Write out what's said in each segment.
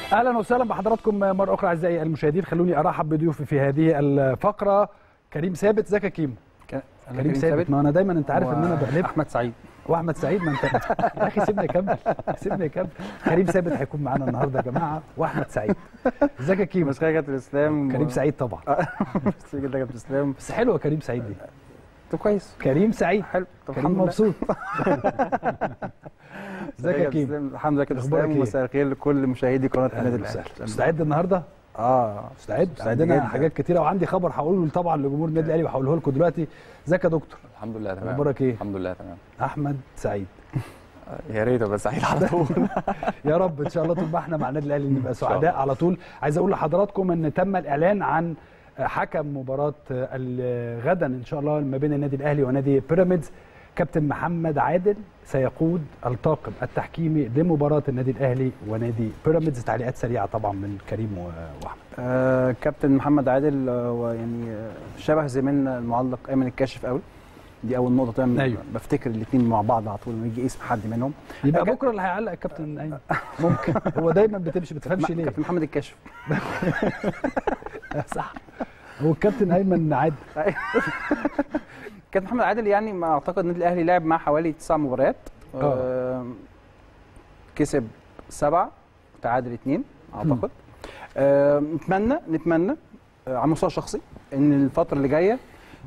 اهلا وسهلا بحضراتكم مره اخرى اعزائي المشاهدين خلوني ارحب بضيوفي في هذه الفقره كريم ثابت ازيك يا كيمو كريم ثابت ما انا دايما انت عارف ان انا بقلب احمد سعيد واحمد سعيد ما انت يا اخي سيبني اكمل سيبني اكمل كريم ثابت هيكون معانا النهارده يا جماعه واحمد سعيد ازيك يا كيمو مسخره كابتن اسلام كريم سعيد طبعا ميرسي جدا يا كابتن اسلام بس حلوه كريم سعيد دي طب كويس كريم سعيد حلو طب كريم الحمد لله. مبسوط ازيك يا كابتن كيمو إسلام؟ الحمد لله كابتن أخبارك اسلام إيه؟ ومساء الخير لكل مشاهدي قناه النادي اهلا الاهلي وسهلا مستعد النهارده اه مستعد مستعد عندنا جداً. حاجات كتيره وعندي خبر هقوله طبعا لجمهور النادي الاهلي وهقوله لكم دلوقتي ازيك يا دكتور الحمد لله تمام اخبارك ايه الحمد لله تمام احمد سعيد يا ريت ابقى سعيد على طول يا رب ان شاء الله طول ما احنا مع النادي الاهلي نبقى سعداء على طول عايز اقول لحضراتكم ان تم الاعلان عن حكم مباراه ال- غدا ان شاء الله ما بين النادي الاهلي ونادي بيراميدز كابتن محمد عادل سيقود الطاقم التحكيمي لمباراه النادي الاهلي ونادي بيراميدز تعليقات سريعه طبعا من كريم و- واحمد آه كابتن محمد عادل آه، هو يعني آه، شبه زميلنا المعلق ايمن الكاشف قوي دي اول نقطه طبعا أيوه. بفتكر الاثنين مع بعض على طول لما يجي اسم حد منهم يبقى أكيد. بكره اللي هيعلق الكابتن ايمن ممكن هو دايما بتمشي ما بتفهمش ليه كابتن محمد الكاشف صح هو الكابتن ايمن عادل كابتن محمد عادل يعني ما اعتقد النادي الاهلي لعب معاه حوالي تسع مباريات آه. آه كسب سبعه تعادل اثنين اعتقد آه نتمنى نتمنى آه على المستوى الشخصي ان الفتره اللي جايه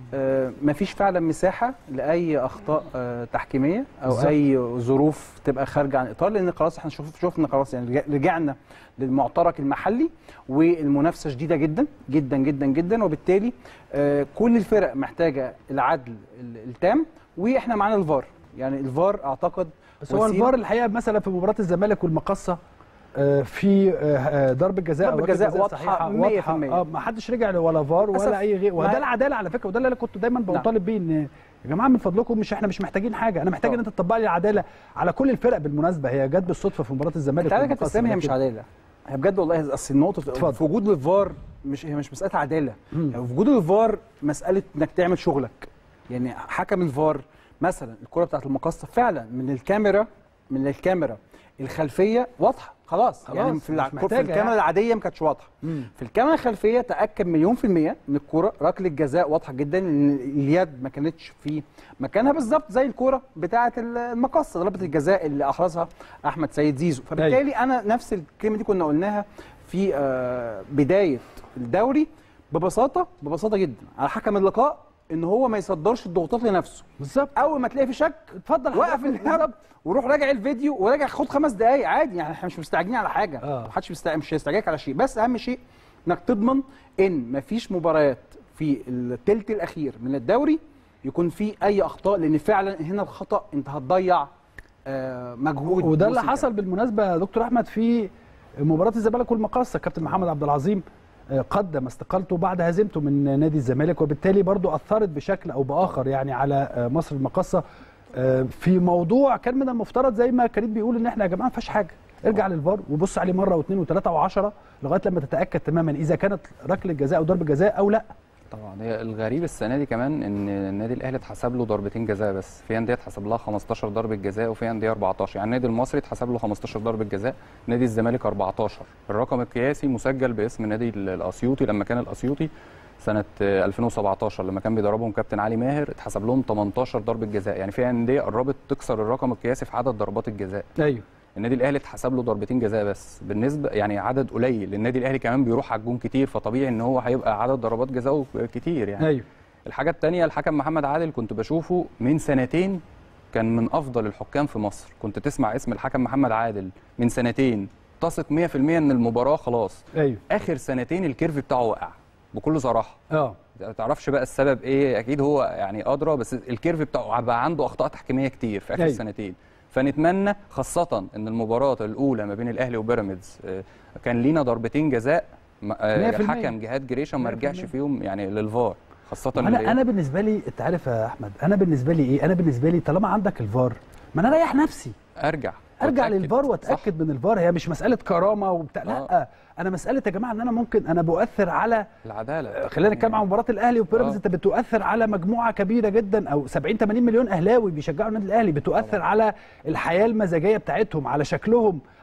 آه مفيش فعلا مساحه لاي اخطاء آه تحكيميه او بالظبط. اي ظروف تبقى خارجه عن الاطار لان خلاص احنا شوف شفنا خلاص يعني رجع- رجعنا للمعترك المحلي والمنافسه شديده جدا جدا جدا جدا وبالتالي آه، كل الفرق محتاجه العدل ال- التام واحنا معانا الفار يعني الفار اعتقد بس هو وسيلة- الفار الحقيقه مثلا في مباراه الزمالك والمقصه آه، في آه، آه، ضربه جزاء ضربة أو ركلة جزاء واضحة صحيحة، 100%. واضحة. اه ما حدش رجع ولا فار للأسف. ولا اي غير وده ما- العداله على فكره وده اللي انا كنت دايما بطالب بيه ان يا جماعه من فضلكم مش احنا مش محتاجين حاجه انا محتاج ان طبعا. انت تطبق لي العداله على كل الفرق بالمناسبه هي جت بالصدفه في مباراه الزمالك انت عارف يا والمقصة، كابتن اسلام هي مش لكن- عداله هي بجد والله اصل النقطه اتفضل. في وجود الفار مش هي مش مساله عداله مم. يعني في وجود الفار مساله انك تعمل شغلك يعني حكم الفار مثلا الكره بتاعت المقصه فعلا من الكاميرا من الكاميرا الخلفيه واضحه خلاص, خلاص، يعني في, الع... مش في محتاجة الكاميرا يعني. العاديه ما كانتش واضحه مم. في الكاميرا الخلفيه تاكد مليون في الميه ان الكوره ركله جزاء واضحه جدا ان اليد ما كانتش في مكانها بالظبط زي الكوره بتاعه المقص ضربه الجزاء اللي احرزها احمد سيد زيزو فبالتالي انا نفس الكلمه دي كنا قلناها في آه، بدايه الدوري ببساطه ببساطه جدا على حكم اللقاء ان هو ما يصدرش الضغوطات لنفسه بالظبط اول ما تلاقي في شك اتفضل وقف حضرتك. اللعب وروح راجع الفيديو وراجع خد خمس دقايق عادي يعني احنا مش مستعجلين على حاجه آه. محدش مستع... مش هيستعجلك على شيء بس اهم شيء انك تضمن ان مفيش مباريات في الثلث الاخير من الدوري يكون في اي اخطاء لان فعلا هنا الخطا انت هتضيع آه مجهود وده اللي موسم حصل بالمناسبه يا دكتور احمد في مباراه الزمالك والمقاصه كابتن محمد عبد العظيم آه، قدم استقالته بعد هزيمته من نادي الزمالك وبالتالي برضو اثرت بشكل او باخر يعني على آه، مصر المقاصه آه، في موضوع كان من المفترض زي ما كريم بيقول ان احنا يا جماعه ما فيهاش حاجه ارجع للفار وبص عليه مره واثنين وثلاثه وعشرة لغايه لما تتاكد تماما اذا كانت ركله جزاء او ضربه جزاء او لا طبعا هي الغريب السنه دي كمان ان النادي الاهلي اتحسب له ضربتين جزاء بس في انديه اتحسب لها 15 ضربه جزاء وفي انديه 14 يعني النادي المصري اتحسب له 15 ضربه جزاء نادي الزمالك 14 الرقم القياسي مسجل باسم نادي ال- الاسيوطي لما كان الاسيوطي سنه آه، 2017 لما كان بيدربهم كابتن علي ماهر اتحسب لهم 18 ضربه جزاء يعني في انديه قربت تكسر الرقم القياسي في عدد ضربات الجزاء ايوه النادي الاهلي اتحسب له ضربتين جزاء بس بالنسبه يعني عدد قليل النادي الاهلي كمان بيروح على الجون كتير فطبيعي ان هو هيبقى عدد ضربات جزاءه كتير يعني ايوه الحاجه الثانيه الحكم محمد عادل كنت بشوفه من سنتين كان من افضل الحكام في مصر كنت تسمع اسم الحكم محمد عادل من سنتين تثق 100% ان المباراه خلاص ايوه اخر سنتين الكيرف بتاعه وقع بكل صراحه اه ما تعرفش بقى السبب ايه اكيد هو يعني ادرى بس الكيرف بتاعه بقى عنده اخطاء تحكيميه كتير في اخر أيوة. سنتين فنتمنى خاصه ان المباراه الاولى ما بين الاهلي وبيراميدز آه، كان لينا ضربتين جزاء ما- آه، 100%. الحكم جهاد جريشه ما 100%. رجعش فيهم يعني للفار خاصه اللي- انا انا بالنسبه لي انت عارف يا احمد انا بالنسبه لي ايه انا بالنسبه لي طالما عندك الفار ما انا اريح نفسي ارجع ارجع وأتأكد. للفار صح. واتاكد من الفار هي مش مساله كرامه وبتاع لا انا مساله يا جماعه ان انا ممكن انا بؤثر على العداله خلينا نتكلم عن مباراه الاهلي وبيراميدز آه. انت بتؤثر على مجموعه كبيره جدا او 70 80 مليون اهلاوي بيشجعوا النادي الاهلي بتؤثر على الحياه المزاجيه بتاعتهم على شكلهم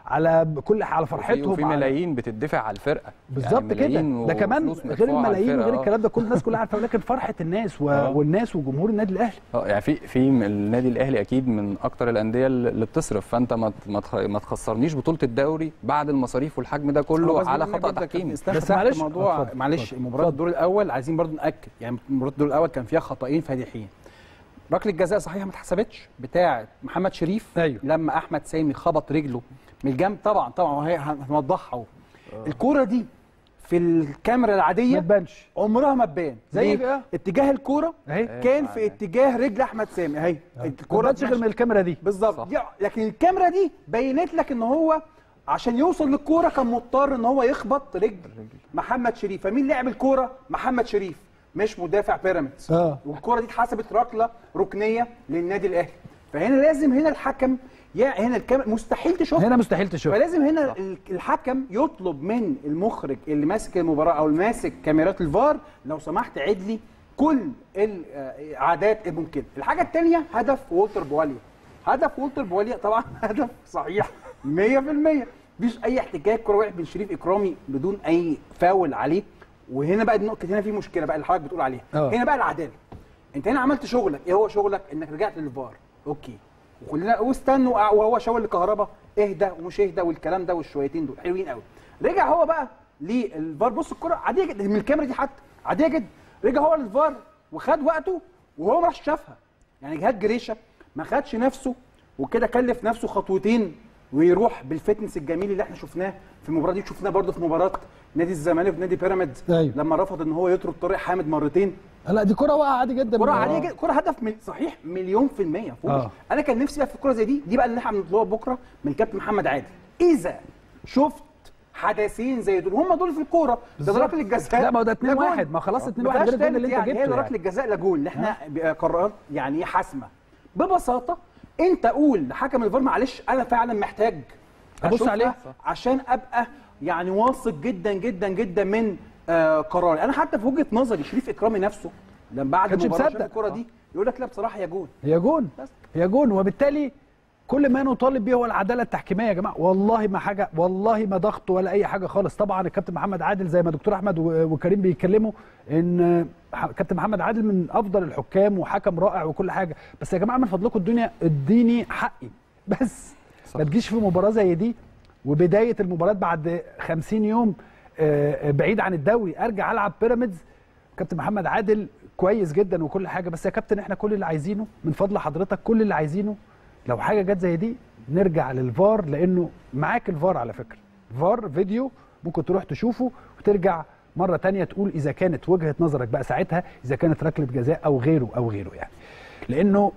على كل على وفي, فرحتهم وفي على- ملايين بتدفع على الفرقه بالظبط يعني كده ملايين ده كمان وفلوس غير مدفوعة على الملايين الفرقة، وغير آه. الكلام ده كل الناس كلها عارفه ولكن فرحه الناس و... آه. والناس وجمهور النادي الاهلي اه يعني في في م- النادي الاهلي اكيد من اكتر الانديه اللي بتصرف فانت ما ت- ما تخ- ما تخسرنيش بطوله الدوري بعد المصاريف والحجم ده هو كله بس على بما إنك خطا برضك تحكيمي استنى بس معلش معلش، موضوع اتفضل، معلش اتفضل. مباراه الدور الاول عايزين برضو ناكد يعني مباراه الدور الاول كان فيها خطأين فادحين ركله جزاء صحيحه ما اتحسبتش بتاعه محمد شريف أيوه. لما احمد سامي خبط رجله من الجنب طبعا طبعا وهي هنوضحها اهو الكوره دي في الكاميرا ما العاديه تبانش عمرها ما تبان زي ليه؟ بقى؟ اتجاه الكوره اهي كان في اتجاه رجل احمد سامي اهي ما الكوره تبانش غير من الكاميرا دي بالظبط صح. دي- لكن الكاميرا دي بينت لك ان هو عشان يوصل للكوره كان مضطر ان هو يخبط رجل محمد شريف فمين لعب الكوره محمد شريف مش مدافع بيراميدز اه. والكوره دي اتحسبت ركله ركنيه للنادي الاهلي فهنا لازم هنا الحكم يا هنا الكاميرا مستحيل تشوفها هنا مستحيل تشوف فلازم هنا ال- الحكم يطلب من المخرج اللي ماسك المباراه او اللي ماسك كاميرات الفار لو سمحت عيد لي كل العادات الممكنه. الحاجه الثانيه هدف وولتر بواليا. هدف وولتر بواليا طبعا هدف صحيح 100% مفيش اي احتكاك كره وقعت من شريف اكرامي بدون اي فاول عليه وهنا بقى النقطه هنا في مشكله بقى اللي حضرتك بتقول عليها. اه. هنا بقى العداله. انت هنا عملت شغلك ايه هو شغلك انك رجعت للفار اوكي وكلنا واستنوا وهو شاور لكهربا اهدى ومش اهدى والكلام ده والشويتين دول حلوين قوي رجع هو بقى للفار بص الكره عاديه جدا من الكاميرا دي حتى عاديه جدا رجع هو للفار وخد وقته وهو ما راحش شافها يعني جهاد جريشه ما خدش نفسه وكده كلف نفسه خطوتين ويروح بالفتنس الجميل اللي احنا شفناه في المباراه دي شفناه برضه في مباراه نادي الزمالك ونادي بيراميدز أيوه. لما رفض ان هو يطرد طارق حامد مرتين لا دي كرة واقعة عادي جدا كرة آه. عادية جدا كرة هدف من صحيح مليون في المية فوق آه. أنا كان نفسي بقى في الكرة زي دي دي بقى اللي احنا بنطلبها بكرة من كابتن محمد عادل إذا شفت حدثين زي دول هم دول في الكورة ده بالظبط. ركلة الجزاء لا، ما هو ده 2-1 لا جول. ما خلاص 2-1 ما فيهاش غير الجول اللي تالت أنت يعني هي جبته لا يعني. ركلة جزاء لا جول اللي احنا بقى قرارات يعني ايه حاسمة ببساطة أنت قول لحكم الفار معلش أنا فعلا محتاج أبص أشوفها عليه. عشان ابقى يعني واثق جدا جدا جدا من آه قراري انا حتى في وجهه نظري شريف اكرامي نفسه لما بعد كانش المباراه شاف مصدق. الكره دي يقول لك لا بصراحه يا جون هي جون بس. هي جون وبالتالي كل ما نطالب به هو العداله التحكيميه يا جماعه والله ما حاجه والله ما ضغط ولا اي حاجه خالص طبعا الكابتن محمد عادل زي ما دكتور احمد و- وكريم بيتكلموا ان ح- كابتن محمد عادل من افضل الحكام وحكم رائع وكل حاجه بس يا جماعه من فضلكم الدنيا اديني حقي بس صح. ما تجيش في مباراه زي دي وبدايه المباراه بعد 50 يوم آه، بعيد عن الدوري ارجع العب بيراميدز كابتن محمد عادل كويس جدا وكل حاجه بس يا كابتن احنا كل اللي عايزينه من فضل حضرتك كل اللي عايزينه لو حاجه جت زي دي نرجع للفار لانه معاك الفار على فكره فار فيديو ممكن تروح تشوفه وترجع مره تانية تقول اذا كانت وجهه نظرك بقى ساعتها اذا كانت ركله جزاء او غيره او غيره يعني لانه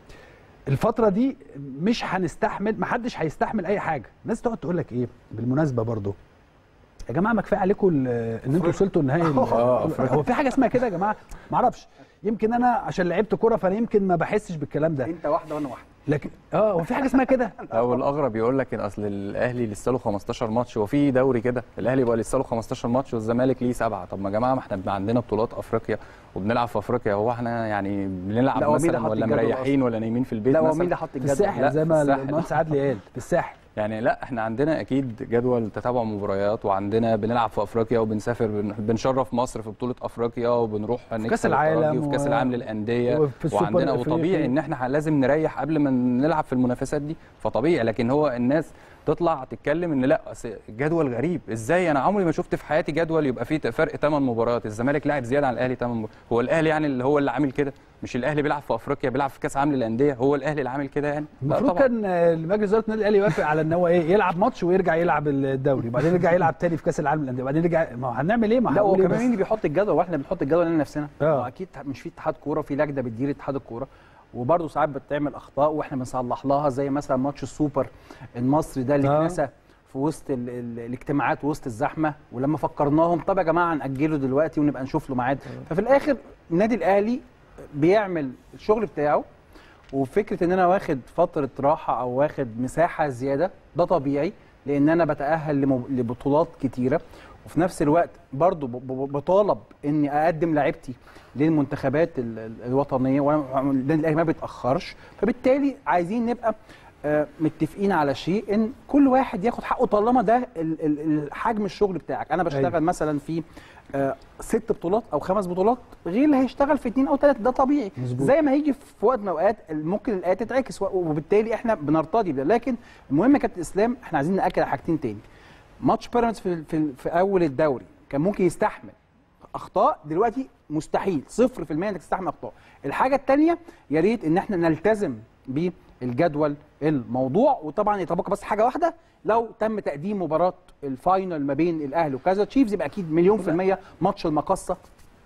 الفتره دي مش هنستحمل محدش هيستحمل اي حاجه الناس تقعد تقول لك ايه بالمناسبه برضو يا جماعه ما كفايه عليكم ال- ان انتوا وصلتوا النهائي ال- هو في حاجه اسمها كده يا جماعه ما اعرفش يمكن انا عشان لعبت كوره فانا يمكن ما بحسش بالكلام ده انت واحده وانا واحده لكن اه هو في حاجه اسمها كده او الاغرب يقول لك ان اصل الاهلي لسه له 15 ماتش هو في دوري كده الاهلي يبقى لسه له 15 ماتش والزمالك ليه سبعه طب ما يا جماعه ما احنا بيبقى عندنا بطولات افريقيا وبنلعب في افريقيا هو احنا يعني بنلعب لا، هو مين اللي مثلا حط ولا الجدول مريحين ولا نايمين في البيت لا هو مثلا مين اللي حط في الجدول الساحل لا، زي في ما الساحل. المهندس عادل قال في الساحل يعني لا احنا عندنا اكيد جدول تتابع مباريات وعندنا بنلعب في افريقيا وبنسافر بن- بنشرف مصر في بطوله افريقيا وبنروح نكسب كأس الترجي العالم وفي كاس و- العالم للانديه وفي السوبر وعندنا الأفريقي. وطبيعي ان احنا لازم نريح قبل ما نلعب في المنافسات دي فطبيعي لكن هو الناس تطلع تتكلم ان لا أصل الجدول غريب ازاي انا عمري ما شفت في حياتي جدول يبقى فيه فرق 8 مباريات الزمالك لاعب زياده عن الاهلي 8 مباريات هو الاهلي يعني اللي هو اللي عامل كده مش الاهلي بيلعب في افريقيا بيلعب في كاس عالم للانديه هو الاهلي اللي عامل كده يعني لا المفروض طبعاً. كان آه، مجلس اداره النادي الاهلي يوافق على ان هو ايه يلعب ماتش ويرجع يلعب الدوري وبعدين يرجع يلعب تاني في كاس العالم للانديه وبعدين يرجع ما هو هنعمل ايه ما لا هو هنقول إيه كمان بس؟ مين اللي بيحط الجدول واحنا بنحط الجدول لنا نفسنا آه. هو اكيد مش في اتحاد كوره في لجنه بتدير اتحاد الكوره وبرضه ساعات بتعمل اخطاء واحنا بنصلح لها زي مثلا ماتش السوبر المصري ده اللي آه. اتنسى في وسط ال ال الاجتماعات وسط الزحمه ولما فكرناهم طب يا جماعه هنأجله دلوقتي ونبقى نشوف له ميعاد ففي الاخر النادي الاهلي بيعمل الشغل بتاعه وفكره ان انا واخد فتره راحه او واخد مساحه زياده ده طبيعي لان انا بتاهل لمب- لبطولات كتيره وفي نفس الوقت برضو ب- ب- بطالب اني اقدم لعيبتي للمنتخبات ال- ال- الوطنيه وانا النادي الاهلي ما بيتاخرش فبالتالي عايزين نبقى آه، متفقين على شيء ان كل واحد ياخد حقه طالما ده ال- ال- ال- حجم الشغل بتاعك انا بشتغل أيوة. مثلا في آه، ست بطولات او خمس بطولات غير اللي هيشتغل في اتنين او تلاته ده طبيعي مظبوط. زي ما هيجي في وقت من الاوقات ممكن الايه تتعكس و- وبالتالي احنا بنرتضي بده لكن المهم يا كابتن اسلام احنا عايزين ناكد على حاجتين تاني ماتش بيراميدز في, في, في اول الدوري كان ممكن يستحمل اخطاء دلوقتي مستحيل صفر في المية انك تستحمل اخطاء الحاجه الثانيه يا ريت ان احنا نلتزم بالجدول الموضوع وطبعا يتبقى بس حاجه واحده لو تم تقديم مباراه الفاينل ما بين الاهلي وكذا تشيفز يبقى اكيد مليون في الميه ماتش المقصه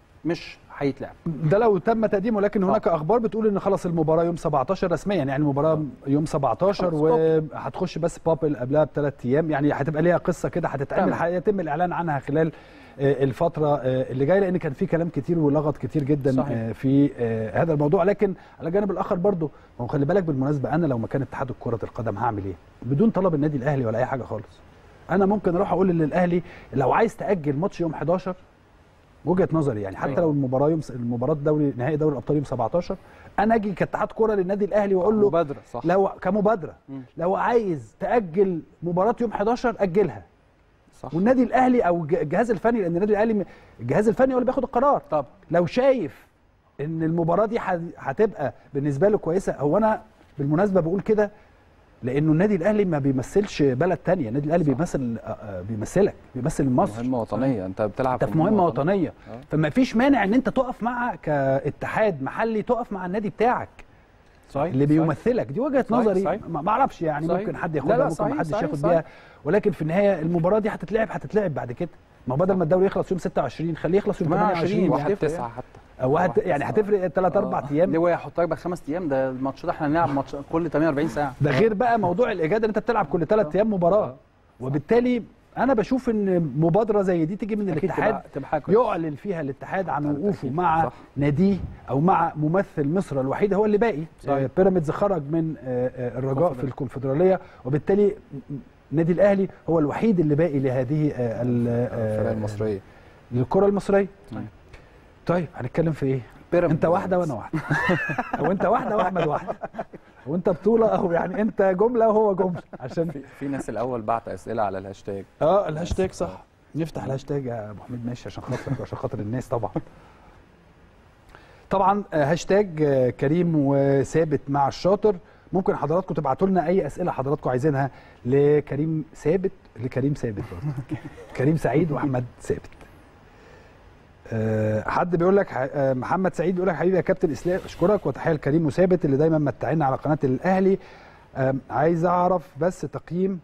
مش هيتلعب ده لو تم تقديمه لكن هناك اخبار بتقول ان خلاص المباراه يوم 17 رسميا يعني المباراه يوم 17 خلاص، وهتخش بس بابل قبلها بثلاث ايام يعني هتبقى ليها قصه كده هتتعمل تمام. هيتم الاعلان عنها خلال آه، الفتره آه، اللي جايه لان كان في كلام كتير ولغط كتير جدا صحيح. آه، في آه، هذا الموضوع لكن على الجانب الاخر برضه ما هو خلي بالك بالمناسبه انا لو مكان اتحاد كره القدم هعمل ايه بدون طلب النادي الاهلي ولا اي حاجه خالص انا ممكن اروح اقول للاهلي لو عايز تاجل ماتش يوم 11 وجهه نظري يعني حتى أيوة. لو المباراه يوم المباراه دوري نهائي دوري الابطال يوم 17 انا اجي كاتحاد كوره للنادي الاهلي واقول له مبادره صح لو كمبادره مم. لو عايز تاجل مباراه يوم 11 اجلها صح والنادي الاهلي او الج- الجهاز الفني لان النادي الاهلي م- الجهاز الفني هو اللي بياخد القرار طب لو شايف ان المباراه دي ح- هتبقى بالنسبه له كويسه هو انا بالمناسبه بقول كده لانه النادي الاهلي ما بيمثلش بلد تانية النادي الاهلي صح. بيمثل آه، آه، بيمثلك بيمثل مصر مهمه وطنيه انت بتلعب انت في مهمه وطنيه آه. فما فيش مانع ان انت تقف مع كاتحاد محلي تقف مع النادي بتاعك صحيح اللي بيمثلك دي وجهه صحيح، نظري صحيح. ما ما اعرفش يعني صحيح. ممكن حد لا، ياخدها لا، ممكن صحيح، ما حدش صحيح، ياخد صحيح. بيها ولكن في النهايه المباراه دي هتتلعب هتتلعب بعد كده ما هو بدل ما الدوري يخلص يوم 26 خليه يخلص يوم 28 28 واحد هتفرق تسعة حتى او واحد واحد يعني تسعة. هتفرق 3 4 آه. ايام ليه هو يحط لك بقى خمس ايام ده الماتش ده احنا هنلعب ماتش كل 48 ساعه ده غير بقى موضوع الاجاده ان انت بتلعب كل ثلاث ايام مباراه وبالتالي انا بشوف ان مبادره زي دي تيجي من اكيد الاتحاد تبقى تبقى حاجه كويسة. يعلن فيها الاتحاد عن أكيد. وقوفه مع صح. ناديه او مع ممثل مصر الوحيد هو اللي باقي صحيح. آه، بيراميدز خرج من آه، آه، الرجاء في الكونفدرالية. الكونفدراليه وبالتالي النادي الاهلي هو الوحيد اللي باقي لهذه آه، ال- آه، الفرق المصريه للكره المصريه صحيح. طيب هنتكلم في ايه بيراميدز. انت واحده وانا واحده او انت واحده واحمد واحده وانت بطوله او يعني انت جمله وهو جمله عشان في, في ناس الاول بعت اسئله على الهاشتاج اه الهاشتاج صح نفتح الهاشتاج يا ابو حميد ماشي عشان خاطر عشان خاطر الناس طبعا طبعا آه، هاشتاج آه، كريم وثابت مع الشاطر ممكن حضراتكم تبعتوا لنا اي اسئله حضراتكم عايزينها لكريم ثابت لكريم ثابت برضه. كريم سعيد واحمد ثابت آه، حد بيقول لك ح- آه، محمد سعيد بيقول لك حبيبي يا كابتن اسلام اشكرك وتحيه لكريم وثابت اللي دايما متعنا على قناه الاهلي آم، عايز اعرف بس تقييم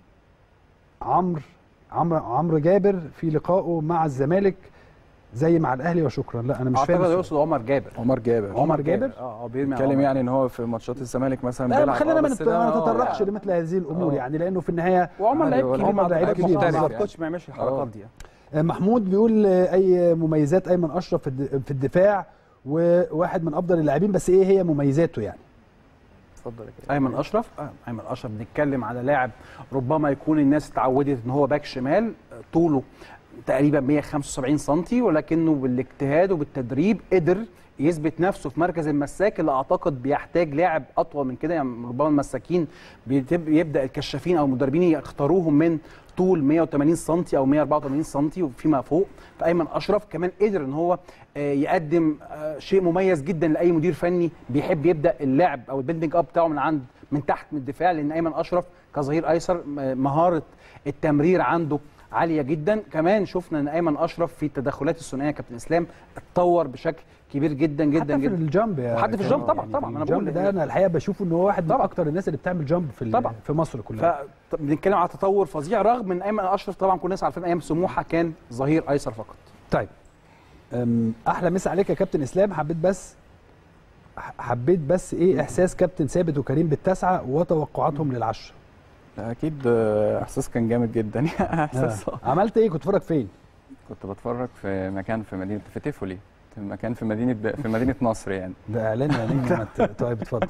عمرو عمرو عمرو جابر في لقائه مع الزمالك زي مع الاهلي وشكرا لا انا مش اعتقد فاهم السؤال. يقصد عمر جابر عمر جابر عمر جابر؟ اه اه بيرمي على بيتكلم عمر. يعني ان هو في ماتشات الزمالك مثلا لا بيلعب خلينا آه، ما بس نت- ده ما آه، نتطرقش يعني لمثل هذه الامور آه. يعني لانه في النهايه وعمر عادي، لعيب ولا كبير عمر مع لعيب لعيب كبير، محترف بالظبط. الكوتش ما يعملش الحركات دي يعني. آه، محمود بيقول آه، اي مميزات ايمن اشرف في الد- في الدفاع وواحد من افضل اللاعبين بس ايه هي مميزاته يعني اتفضل يا كريم. ايمن اشرف آه، ايمن اشرف بنتكلم على لاعب ربما يكون الناس اتعودت ان هو باك شمال آه، طوله تقريبا 175 سم ولكنه بالاجتهاد وبالتدريب قدر يثبت نفسه في مركز المساك اللي اعتقد بيحتاج لاعب اطول من كده يعني ربما المساكين بيتب- يبدا الكشافين او المدربين يختاروهم من طول 180 سم او 184 سم وفيما فوق فايمن اشرف كمان قدر ان هو آه، يقدم آه، شيء مميز جدا لاي مدير فني بيحب يبدا اللعب او البيلدنج اب بتاعه من عند من تحت من الدفاع لان ايمن اشرف كظهير ايسر م- مهاره التمرير عنده عاليه جدا كمان شفنا ان ايمن اشرف في التدخلات الثنائيه يا كابتن اسلام اتطور بشكل كبير جدا جدا حتى في جدا الجامب يا وحتى في كريم. الجامب طبعا، طبعا، أنا الجامب بقول ده إن- انا الحقيقه بشوفه ان هو واحد من طبعا. اكتر الناس اللي بتعمل جامب في ال- طبعا. في مصر كلها فبنتكلم على تطور فظيع رغم ان ايمن اشرف طبعا كل الناس عارفين ايام سموحه كان ظهير ايسر فقط طيب أم، احلى مسا عليك يا كابتن اسلام حبيت بس ح- حبيت بس ايه احساس كابتن ثابت وكريم بالتسعه وتوقعاتهم للعشره لا، اكيد آه، احساس كان جامد جدا احساس آه. عملت ايه كنت بتتفرج فين كنت بتفرج في مكان في مدينه في تيفولي في مكان في مدينه ب... في مدينه نصر يعني ده اعلان يا نجم ما ت- طيب اتفضل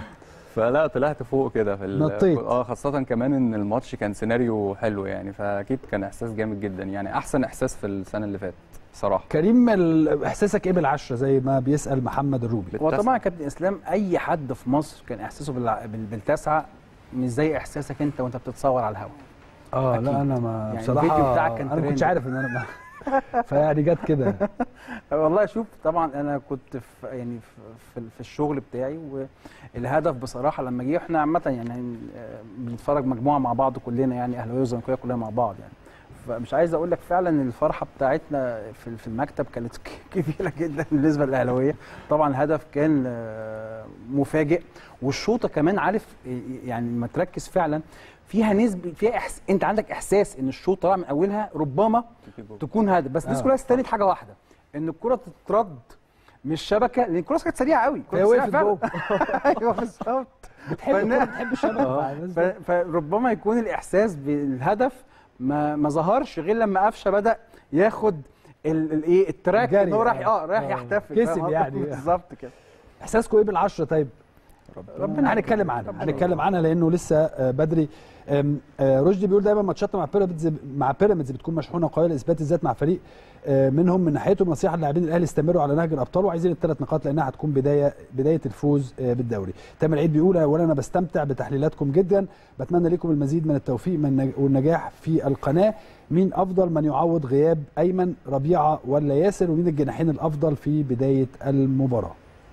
فلا طلعت فوق كده في ال- نطيت. اه خاصه كمان ان الماتش كان سيناريو حلو يعني فاكيد كان احساس جامد جدا يعني احسن احساس في السنه اللي فاتت صراحه كريم ال- احساسك ايه بالعشره زي ما بيسال محمد الروبي هو طبعا يا كابتن اسلام اي حد في مصر كان احساسه بالع- بال- بالتسعه مش زي احساسك انت وانت بتتصور على الهواء اه أكيد. لا انا ما يعني بصراحه الفيديو بتاعك كان انا ما كنتش ترند. عارف ان انا ما فيعني جت كده والله شوف طبعا انا كنت في يعني في, في الشغل بتاعي والهدف بصراحه لما جه احنا عامه يعني آه، بنتفرج مجموعه مع بعض كلنا يعني اهلاويه وزملكاويه كلنا مع بعض يعني فمش عايز اقول لك فعلا إن الفرحه بتاعتنا في في المكتب كانت ك- كبيره جدا بالنسبه للاهلاويه طبعا الهدف كان آه، مفاجئ والشوطه كمان عارف يعني لما تركز فعلا فيها نسبه فيها إحس... انت عندك احساس ان الشوط طالع من اولها ربما تكون هدف بس الناس آه. كلها استنت حاجه واحده ان الكره تترد من الشبكه لان الكره كانت سريعه قوي الكرة هي كانت سريعة وقفت فعلاً. ايوه بالظبط بتحب فإن- الكورة، بتحب الشبكه ف- فربما يكون الاحساس بالهدف ما ما ظهرش غير لما قفشه بدا ياخد ال- الايه التراك الجري، ان هو راح آه. اه رايح آه. يحتفل كسب فاهم قصدي؟ يعني. بالظبط كده احساسكم ايه بالعشره طيب ربنا هنتكلم عنها ربنا هنتكلم عنها لانه لسه آه، بدري آم، آه، رشدي بيقول دايما ماتشاتنا مع بيراميدز مع بيراميدز بتكون مشحونه وقويه لاثبات الذات مع فريق آه، منهم من ناحيتهم نصيحه للاعبين الاهلي استمروا على نهج الابطال وعايزين الثلاث نقاط لانها هتكون بدايه بدايه الفوز آه، بالدوري تامر عيد بيقول اولا انا بستمتع بتحليلاتكم جدا بتمنى لكم المزيد من التوفيق من والنجاح في القناه مين افضل من يعوض غياب ايمن ربيعه ولا ياسر ومين الجناحين الافضل في بدايه المباراه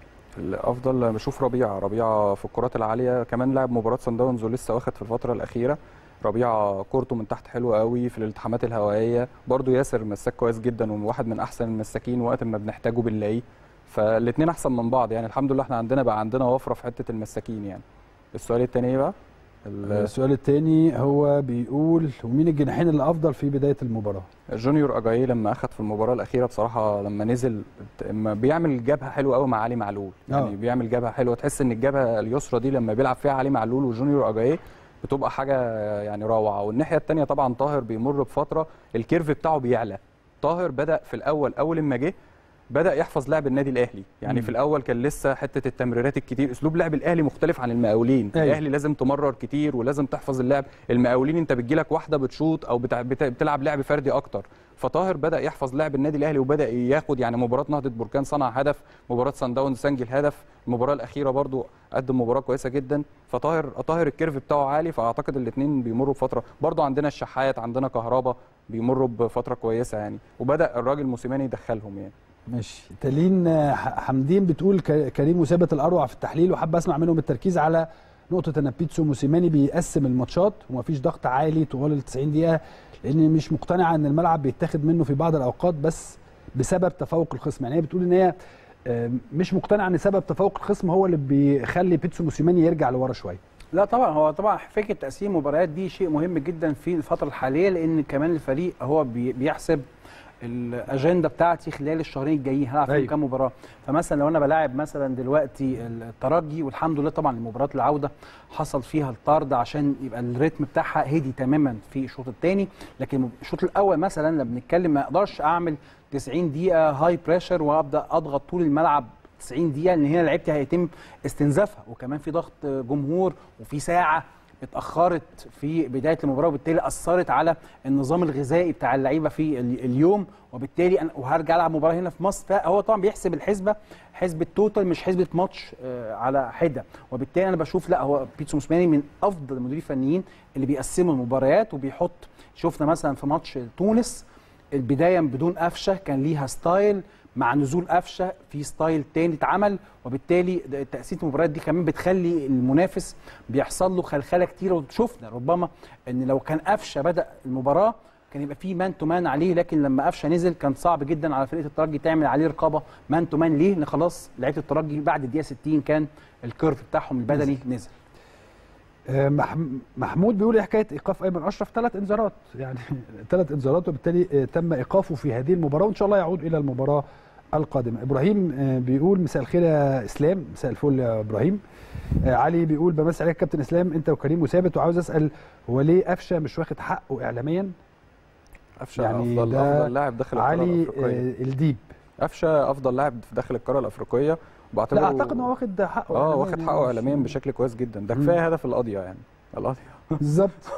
الافضل بشوف ربيعه ربيعه في الكرات العاليه كمان لاعب مباراه سان داونز ولسه واخد في الفتره الاخيره ربيعه كورته من تحت حلوه قوي في الالتحامات الهوائيه برضو ياسر مساك كويس جدا وواحد من احسن المساكين وقت ما بنحتاجه بنلاقيه فالاثنين احسن من بعض يعني الحمد لله احنا عندنا بقى عندنا وفره في حته المساكين يعني السؤال الثاني ايه بقى ال- السؤال الثاني هو بيقول ومين الجناحين اللي افضل في بدايه المباراه جونيور اجاي لما اخد في المباراه الاخيره بصراحه لما نزل اما بيعمل جبهه حلوه قوي مع علي معلول يعني آه. بيعمل جبهه حلوه تحس ان الجبهه اليسرى دي لما بيلعب فيها علي معلول وجونيور اجاي بتبقى حاجه يعني روعه والناحيه الثانيه طبعا طاهر بيمر بفتره الكيرف بتاعه بيعلى طاهر بدا في الاول اول ما جه بدا يحفظ لعب النادي الاهلي يعني مم. في الاول كان لسه حته التمريرات الكتير اسلوب لعب الاهلي مختلف عن المقاولين أيوة. الاهلي لازم تمرر كتير ولازم تحفظ اللعب المقاولين انت بتجيلك واحده بتشوط او بتع... بت... بتلعب لعب فردي اكتر فطاهر بدا يحفظ لعب النادي الاهلي وبدا ياخد يعني مباراه نهضه بركان صنع هدف مباراه سان داونز سجل هدف المباراه الاخيره برضو قدم مباراه كويسه جدا فطاهر طاهر الكيرف بتاعه عالي فاعتقد الاثنين بيمروا بفتره برضو عندنا الشحات عندنا كهربا بيمروا بفتره كويسه يعني وبدا الراجل موسيماني يدخلهم يعني ماشي تالين آه، ح- حمدين بتقول ك- كريم وثابت الاروع في التحليل وحابب اسمع منهم التركيز على نقطه ان بيتسو موسيماني بيقسم الماتشات ومفيش ضغط عالي طوال ال 90 دقيقه لان مش مقتنعه ان الملعب بيتاخد منه في بعض الاوقات بس بسبب تفوق الخصم يعني هي بتقول ان هي آه، مش مقتنعه ان سبب تفوق الخصم هو اللي بيخلي بيتسو موسيماني يرجع لورا شويه لا طبعا هو طبعا فكره تقسيم المباريات دي شيء مهم جدا في الفتره الحاليه لان كمان الفريق هو بي- بيحسب الاجنده بتاعتي خلال الشهرين الجايين هلعب فيهم أيوة. كام مباراه فمثلا لو انا بلاعب مثلا دلوقتي الترجي والحمد لله طبعا مباراه العوده حصل فيها الطرد عشان يبقى الريتم بتاعها هدي تماما في الشوط الثاني لكن الشوط الاول مثلا لما بنتكلم ما اقدرش اعمل 90 دقيقه هاي بريشر وابدا اضغط طول الملعب 90 دقيقه ان هنا لعيبتي هيتم استنزافها وكمان في ضغط جمهور وفي ساعه اتاخرت في بدايه المباراه وبالتالي اثرت على النظام الغذائي بتاع اللعيبه في ال- اليوم وبالتالي أنا وهرجع العب مباراه هنا في مصر فهو طبعا بيحسب الحسبه حسبه توتال مش حسبه ماتش آه، على حده وبالتالي انا بشوف لا هو بيتسو موسيماني من افضل المديرين الفنيين اللي بيقسموا المباريات وبيحط شفنا مثلا في ماتش تونس البدايه بدون قفشه كان ليها ستايل مع نزول قفشه في ستايل تاني اتعمل وبالتالي د- تقسيمه المباريات دي كمان بتخلي المنافس بيحصل له خلخله كتيره وشفنا ربما ان لو كان قفشه بدا المباراه كان يبقى في مان تو مان عليه لكن لما قفشه نزل كان صعب جدا على فرقه الترجي تعمل عليه رقابه مان تو مان ليه؟ لان خلاص لعيبه الترجي بعد الدقيقه 60 كان الكيرف بتاعهم البدني نزل آه، مح- محمود بيقول ايه حكايه ايقاف ايمن اشرف ثلاث انذارات يعني ثلاث انذارات وبالتالي آه، تم ايقافه في هذه المباراه وان شاء الله يعود الى المباراه القادمه ابراهيم آه، بيقول مساء الخير يا اسلام مساء الفل يا ابراهيم آه، علي بيقول بمسي عليك كابتن اسلام انت وكريم وثابت وعاوز اسال هو ليه قفشه مش واخد حقه اعلاميا قفشه يعني افضل ده افضل لاعب داخل القاره علي الافريقيه آه، الديب قفشه افضل لاعب في داخل القاره الافريقيه وبعتبره لا اعتقد ان هو واخد حقه اه إعلامياً واخد يعني حقه مش- اعلاميا بشكل كويس جدا ده مم. كفايه هدف القضيه يعني القضيه بالظبط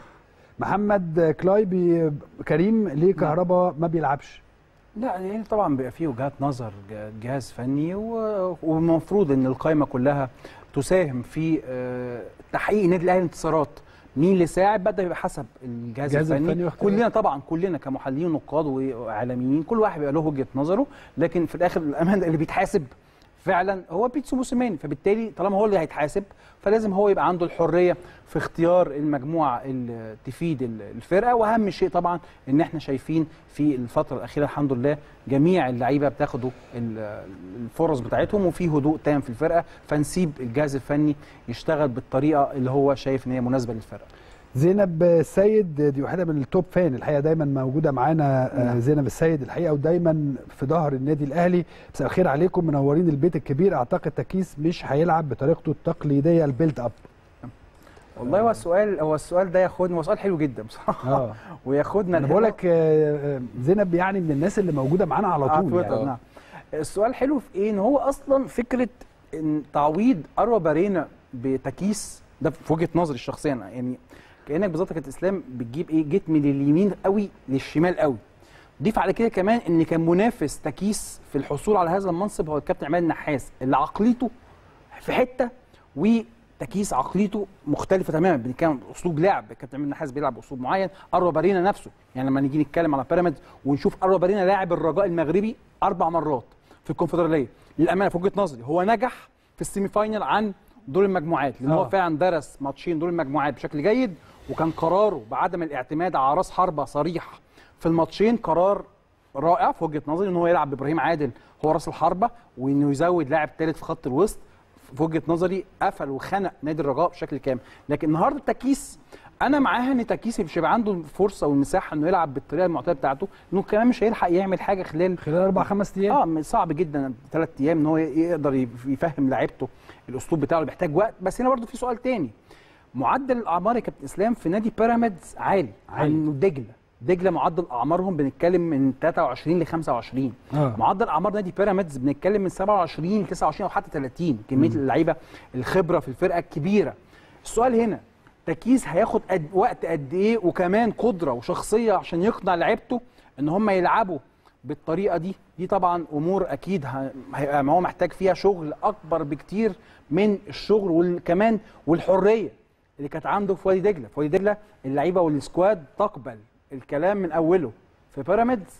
محمد كلاي بي كريم ليه كهربا ما بيلعبش لا يعني طبعا بيبقى فيه وجهات نظر ج- جهاز فني و- والمفروض ان القائمه كلها تساهم في آه، تحقيق النادي الاهلي انتصارات مين اللي ساعد بدا يبقى حسب الجهاز الجهاز الفني, الفني واختياره. كلنا طبعا كلنا كمحللين ونقاد واعلاميين كل واحد بيبقى له وجهه نظره لكن في الاخر الامانه اللي بيتحاسب فعلا هو بيتسو موسيماني فبالتالي طالما هو اللي هيتحاسب فلازم هو يبقى عنده الحريه في اختيار المجموعه اللي تفيد ال- الفرقه واهم شيء طبعا ان احنا شايفين في الفتره الاخيره الحمد لله جميع اللعيبه بتاخدوا ال- الفرص بتاعتهم وفي هدوء تام في الفرقه فنسيب الجهاز الفني يشتغل بالطريقه اللي هو شايف ان هي مناسبه للفرقه زينب السيد دي واحده من التوب فان الحقيقه دايما موجوده معانا آه، نعم. زينب السيد الحقيقه ودايما في ظهر النادي الاهلي مساء الخير عليكم منورين البيت الكبير اعتقد تكيس مش هيلعب بطريقته التقليديه البيلد اب والله هو السؤال هو السؤال ده ياخدنا هو سؤال حلو جدا بصراحه اه وياخدنا انا لهنا- بقول لك آه، آه، زينب يعني من الناس اللي موجوده معانا على على طول تويتر يعني. نعم السؤال حلو في ايه ان هو اصلا فكره ان تعويض اروى بارينا بتكيس ده في وجهه نظري الشخصيه أنا، يعني كانك بالظبط كانت اسلام بتجيب ايه جيت من اليمين قوي للشمال قوي ضيف على كده كمان ان كان منافس تكيس في الحصول على هذا المنصب هو الكابتن عماد النحاس اللي عقليته في حته وتكيس عقليته مختلفه تماما بنتكلم اسلوب لعب الكابتن عماد النحاس بيلعب باسلوب معين اروى بارينا نفسه يعني لما نيجي نتكلم على بيراميدز ونشوف اروى بارينا لاعب الرجاء المغربي اربع مرات في الكونفدراليه للامانه في وجهه نظري هو نجح في السيمي فاينل عن دور المجموعات لان هو آه. فعلا درس ماتشين دور المجموعات بشكل جيد وكان قراره بعدم الاعتماد على راس حربه صريح في الماتشين قرار رائع في وجهه نظري ان هو يلعب بابراهيم عادل هو راس الحربه وانه يزود لاعب ثالث في خط الوسط في وجهه نظري قفل وخنق نادي الرجاء بشكل كامل لكن النهارده التكيس انا معاها ان تكيس مش هيبقى عنده الفرصه والمساحه انه يلعب بالطريقه المعتاده بتاعته انه كمان مش هيلحق يعمل حاجه خلال خلال اربع خمس ايام اه م- صعب جدا ثلاث ايام ان هو ي- يقدر يف- يفهم لعيبته الاسلوب بتاعه اللي بيحتاج وقت بس هنا برضو في سؤال تاني معدل الاعمار يا كابتن اسلام في نادي بيراميدز عالي عالي. عن دجله دجله معدل اعمارهم بنتكلم من 23 ل 25 آه. معدل اعمار نادي بيراميدز بنتكلم من 27 ل 29 او حتى 30 كميه اللعيبه الخبره في الفرقه الكبيره السؤال هنا تكيس هياخد قد وقت قد ايه وكمان قدره وشخصيه عشان يقنع لعيبته ان هم يلعبوا بالطريقه دي دي طبعا امور اكيد ه- هيبقى ما هو محتاج فيها شغل اكبر بكتير من الشغل وكمان والحريه اللي كانت عنده في وادي دجله في وادي دجله اللعيبه والسكواد تقبل الكلام من اوله في بيراميدز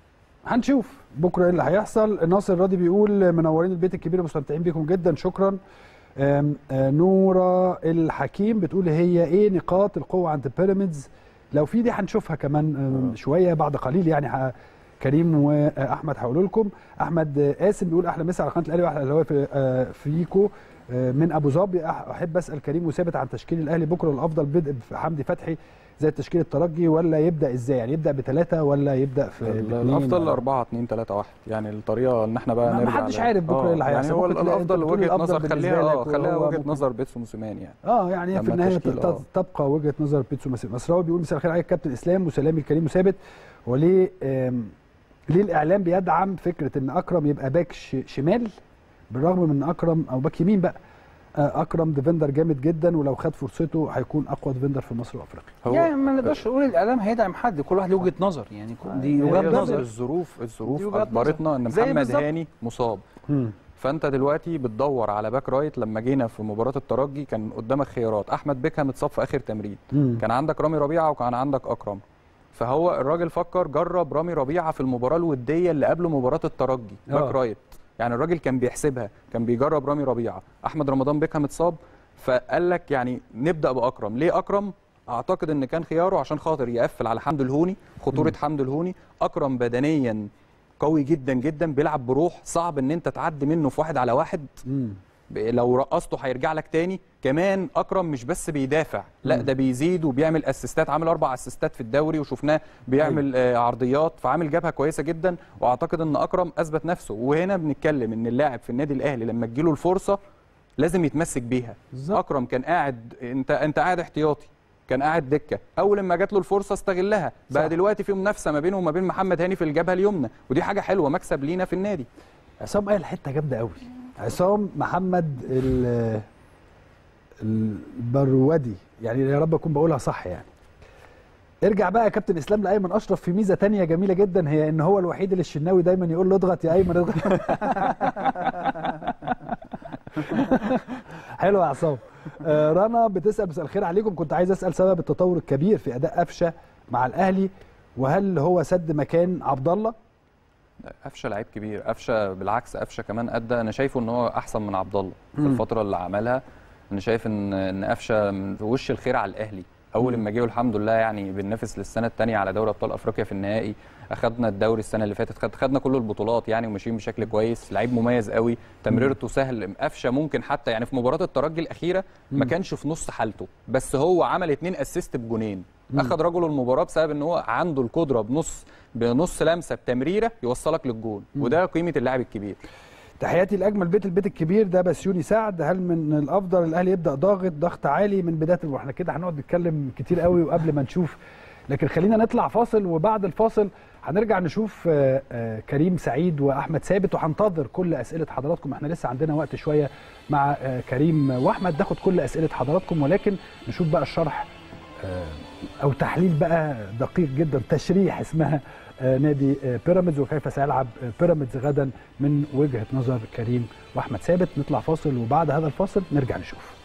هنشوف بكره ايه اللي هيحصل ناصر راضي بيقول منورين البيت الكبير مستمتعين بيكم جدا شكرا آم، آه، نورة الحكيم بتقول هي ايه نقاط القوة عند بيراميدز لو في دي هنشوفها كمان آم، شوية بعد قليل يعني ه- كريم واحمد هقول لكم احمد آه، قاسم بيقول احلى مسا على قناه الاهلي واحلى اهلاوي في آه، فيكو آه، من ابو ظبي أح- احب اسال كريم وثابت عن تشكيل الاهلي بكره الافضل بدء بحمدي فتحي زي تشكيل الترجي ولا يبدا ازاي يعني يبدا بثلاثه ولا يبدا في باتنين الافضل ولا- 4 2 3 1 يعني الطريقه ان احنا بقى ما- ما نرجع حدش ل- عارف بكرة آه، ايه اللي هيحصل. يعني هو ممكن تلاقي- الافضل أنت بتقول وجهه الأفضل نظر بالنسبة خليها اه لك خليها وهو وجهه ممكن- نظر بيتسو موسيماني يعني اه يعني في لما النهايه تشكيل، ت- آه. تبقى وجهه نظر بيتسو مسيب مسراوي بيقول مساء الخير عليك كابتن اسلام وسلامي الكريم وثابت وليه آم، ليه الاعلام بيدعم فكره ان اكرم يبقى باك ش- شمال بالرغم من ان اكرم او باك يمين بقى آه، اكرم ديفندر جامد جدا ولو خد فرصته هيكون اقوى ديفندر في مصر وافريقيا هو يعني ما نقدرش نقول الاعلام هيدعم حد كل واحد له وجهه نظر يعني كل- دي هي وجهات نظر نظر الظروف الظروف دي وجهات اجبرتنا ان زي محمد بالظبط. هاني مصاب فانت دلوقتي بتدور على باك رايت لما جينا في مباراه الترجي كان قدامك خيارات احمد بيكهام اتصاب في اخر تمرين مم. كان عندك رامي ربيعه وكان عندك اكرم فهو الراجل فكر جرب رامي ربيعه في المباراه الوديه اللي قبل مباراه الترجي آه. باك رايت يعني الراجل كان بيحسبها كان بيجرب رامي ربيعه احمد رمضان بيكهام اتصاب فقال لك يعني نبدا باكرم ليه اكرم اعتقد ان كان خياره عشان خاطر يقفل على حمد الهوني خطوره حمد الهوني اكرم بدنيا قوي جدا جدا بيلعب بروح صعب ان انت تعدي منه في واحد على واحد مم. ب- لو رقصته هيرجع لك تاني كمان اكرم مش بس بيدافع لا مم. ده بيزيد وبيعمل اسيستات عامل اربع اسيستات في الدوري وشفناه بيعمل آه عرضيات فعامل جبهه كويسه جدا واعتقد ان اكرم اثبت نفسه وهنا بنتكلم ان اللاعب في النادي الاهلي لما تجيله الفرصه لازم يتمسك بيها بالظبط. اكرم كان قاعد انت انت قاعد احتياطي كان قاعد دكه اول لما جات له الفرصه استغلها بقى صح. دلوقتي في منافسه ما بينه وما بين محمد هاني في الجبهه اليمنى ودي حاجه حلوه مكسب لينا في النادي عصام قال حته جامده قوي عصام محمد ال- البرودي يعني يا رب اكون بقولها صح يعني ارجع بقى يا كابتن اسلام لايمن اشرف في ميزه تانية جميله جدا هي ان هو الوحيد اللي الشناوي دايما يقول له اضغط يا ايمن اضغط حلو يا عصام آه، رنا بتسال مساء الخير عليكم كنت عايز اسال سبب التطور الكبير في اداء قفشه مع الاهلي وهل هو سد مكان عبد الله قفشه لعيب كبير قفشه بالعكس قفشه كمان ادى انا شايفه ان هو احسن من عبد الله في مم. الفتره اللي عملها انا شايف ان ان قفشه من وش الخير على الاهلي اول مم. ما جه الحمد لله يعني بننافس للسنه الثانيه على دوري ابطال افريقيا في النهائي اخدنا الدوري السنه اللي فاتت خد خدنا كل البطولات يعني وماشيين بشكل كويس لعيب مميز قوي تمريرته سهل قفشه ممكن حتى يعني في مباراه الترجي الاخيره ما مم. كانش في نص حالته بس هو عمل اتنين اسيست بجونين مم. اخد رجل المباراه بسبب ان هو عنده القدره بنص بنص لمسه بتمريره يوصلك للجون مم. وده قيمه اللاعب الكبير تحياتي لاجمل بيت البيت الكبير ده بسيوني سعد هل من الافضل الاهلي يبدا ضاغط ضغط عالي من بدايه واحنا كده هنقعد نتكلم كتير قوي وقبل ما نشوف لكن خلينا نطلع فاصل وبعد الفاصل هنرجع نشوف آه، آه، كريم سعيد واحمد ثابت وهنتظر كل اسئله حضراتكم احنا لسه عندنا وقت شويه مع آه، كريم واحمد ناخد كل اسئله حضراتكم ولكن نشوف بقى الشرح آه، او تحليل بقى دقيق جدا تشريح اسمها آه، نادي آه، بيراميدز وكيف سيلعب آه، بيراميدز غدا من وجهه نظر كريم واحمد ثابت نطلع فاصل وبعد هذا الفاصل نرجع نشوف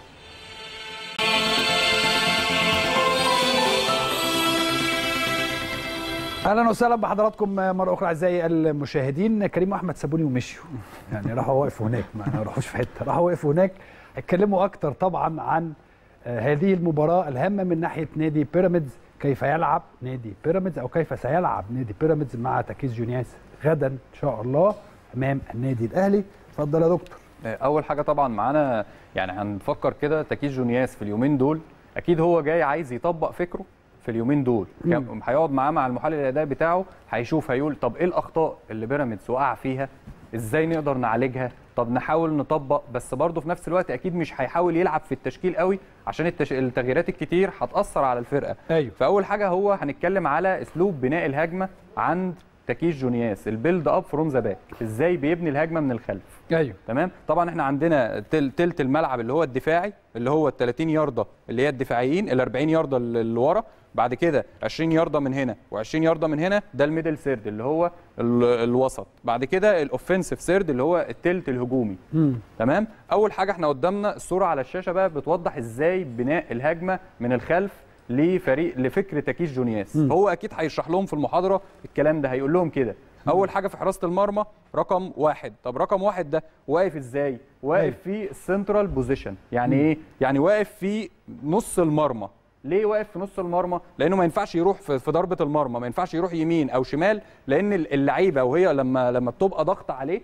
اهلا وسهلا بحضراتكم مره اخرى اعزائي المشاهدين كريم واحمد سابوني ومشيوا يعني راحوا وقفوا هناك ما راحوش في حته راحوا وقفوا هناك اتكلموا اكتر طبعا عن آه، هذه المباراه الهامه من ناحيه نادي بيراميدز كيف يلعب نادي بيراميدز او كيف سيلعب نادي بيراميدز مع تكيس جونياس غدا ان شاء الله امام النادي الاهلي اتفضل يا دكتور اول حاجه طبعا معانا يعني هنفكر كده تكيس جونياس في اليومين دول اكيد هو جاي عايز يطبق فكره في اليومين دول مم. كان- هيقعد معاه مع المحلل الاداء بتاعه هيشوف هيقول طب ايه الاخطاء اللي بيراميدز وقع فيها ازاي نقدر نعالجها طب نحاول نطبق بس برضه في نفس الوقت اكيد مش هيحاول يلعب في التشكيل قوي عشان التش... التغييرات الكتير هتاثر على الفرقه ايوه فاول حاجه هو هنتكلم على اسلوب بناء الهجمه عند تكيس جونياس البيلد اب فروم ذا باك ازاي بيبني الهجمه من الخلف ايوه تمام طبعا احنا عندنا تل تلت الملعب اللي هو الدفاعي اللي هو ال 30 يارده اللي هي الدفاعيين ال 40 يارده اللي اللي ورا بعد كده 20 يارده من هنا و20 يارده من هنا ده الميدل سيرد اللي هو ال- الوسط بعد كده الاوفنسيف سيرد اللي هو التلت الهجومي مم. تمام اول حاجه احنا قدامنا الصوره على الشاشه بقى بتوضح ازاي بناء الهجمه من الخلف لفريق لفكر تكيس جونياس مم. هو اكيد هيشرح لهم في المحاضره الكلام ده هيقول لهم كده اول حاجه في حراسه المرمى رقم واحد طب رقم واحد ده واقف ازاي واقف في السنترال بوزيشن يعني مم. ايه يعني واقف في نص المرمى ليه واقف في نص المرمى لانه ما ينفعش يروح في في ضربه المرمى ما ينفعش يروح يمين او شمال لان اللعيبه وهي لما لما بتبقى ضغط عليه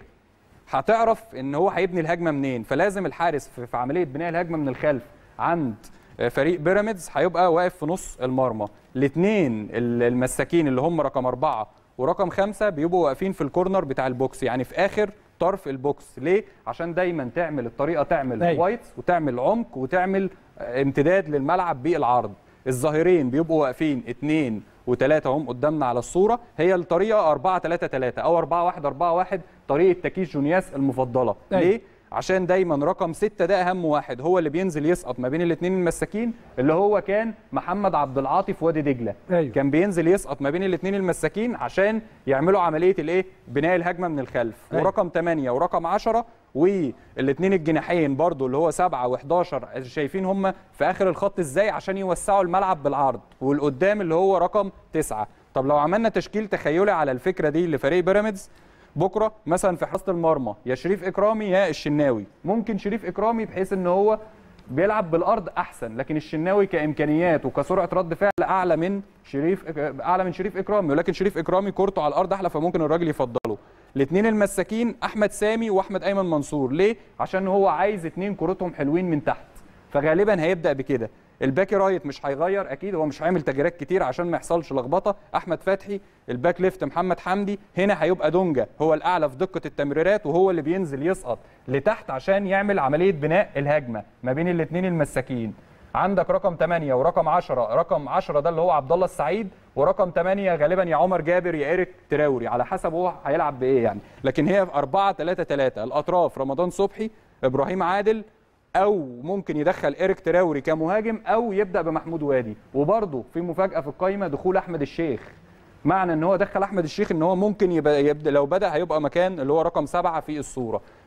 هتعرف ان هو هيبني الهجمه منين فلازم الحارس في في عمليه بناء الهجمه من الخلف عند فريق بيراميدز هيبقى واقف في نص المرمى الاثنين المساكين اللي هم رقم أربعة ورقم خمسة بيبقوا واقفين في الكورنر بتاع البوكس يعني في آخر طرف البوكس ليه عشان دايما تعمل الطريقه تعمل أيوة. وايتس وتعمل عمق وتعمل آه، امتداد للملعب بالعرض الظاهرين بيبقوا واقفين اثنين وثلاثة هم قدامنا على الصورة هي الطريقة 4 3 3 أو 4 1 4 1 طريقة تكيس جونياس المفضلة أيوة. ليه؟ عشان دايما رقم ستة ده أهم واحد هو اللي بينزل يسقط ما بين الاثنين المساكين اللي هو كان محمد عبد العاطي في وادي دجلة أيوة. كان بينزل يسقط ما بين الاثنين المساكين عشان يعملوا عملية الايه؟ بناء الهجمة من الخلف أيوة. ورقم 8 ورقم 10 والاثنين الجناحين برضو اللي هو 7 و11 شايفين هم في اخر الخط ازاي عشان يوسعوا الملعب بالعرض والقدام اللي هو رقم 9 طب لو عملنا تشكيل تخيلي على الفكره دي لفريق بيراميدز بكره مثلا في حراسه المرمى يا شريف اكرامي يا الشناوي ممكن شريف اكرامي بحيث ان هو بيلعب بالارض احسن لكن الشناوي كامكانيات وكسرعه رد فعل اعلى من شريف اعلى من شريف اكرامي ولكن شريف اكرامي كورته على الارض احلى فممكن الراجل يفضله الاثنين المساكين احمد سامي واحمد ايمن منصور ليه عشان هو عايز اثنين كورتهم حلوين من تحت فغالبا هيبدا بكده الباك رايت مش هيغير اكيد هو مش هيعمل تغييرات كتير عشان ما يحصلش لخبطه احمد فتحي الباك ليفت محمد حمدي هنا هيبقى دونجا هو الاعلى في دقه التمريرات وهو اللي بينزل يسقط لتحت عشان يعمل عمليه بناء الهجمه ما بين الاثنين المساكين عندك رقم 8 ورقم 10 رقم 10 ده اللي هو عبد الله السعيد ورقم 8 غالبا يا عمر جابر يا ايريك تراوري على حسب هو هيلعب بايه يعني لكن هي 4 3 3 الاطراف رمضان صبحي ابراهيم عادل او ممكن يدخل ايريك تراوري كمهاجم او يبدا بمحمود وادي وبرده في مفاجاه في القايمه دخول احمد الشيخ معنى ان هو دخل احمد الشيخ ان هو ممكن يبقى يبدا لو بدا هيبقى مكان اللي هو رقم سبعة في الصوره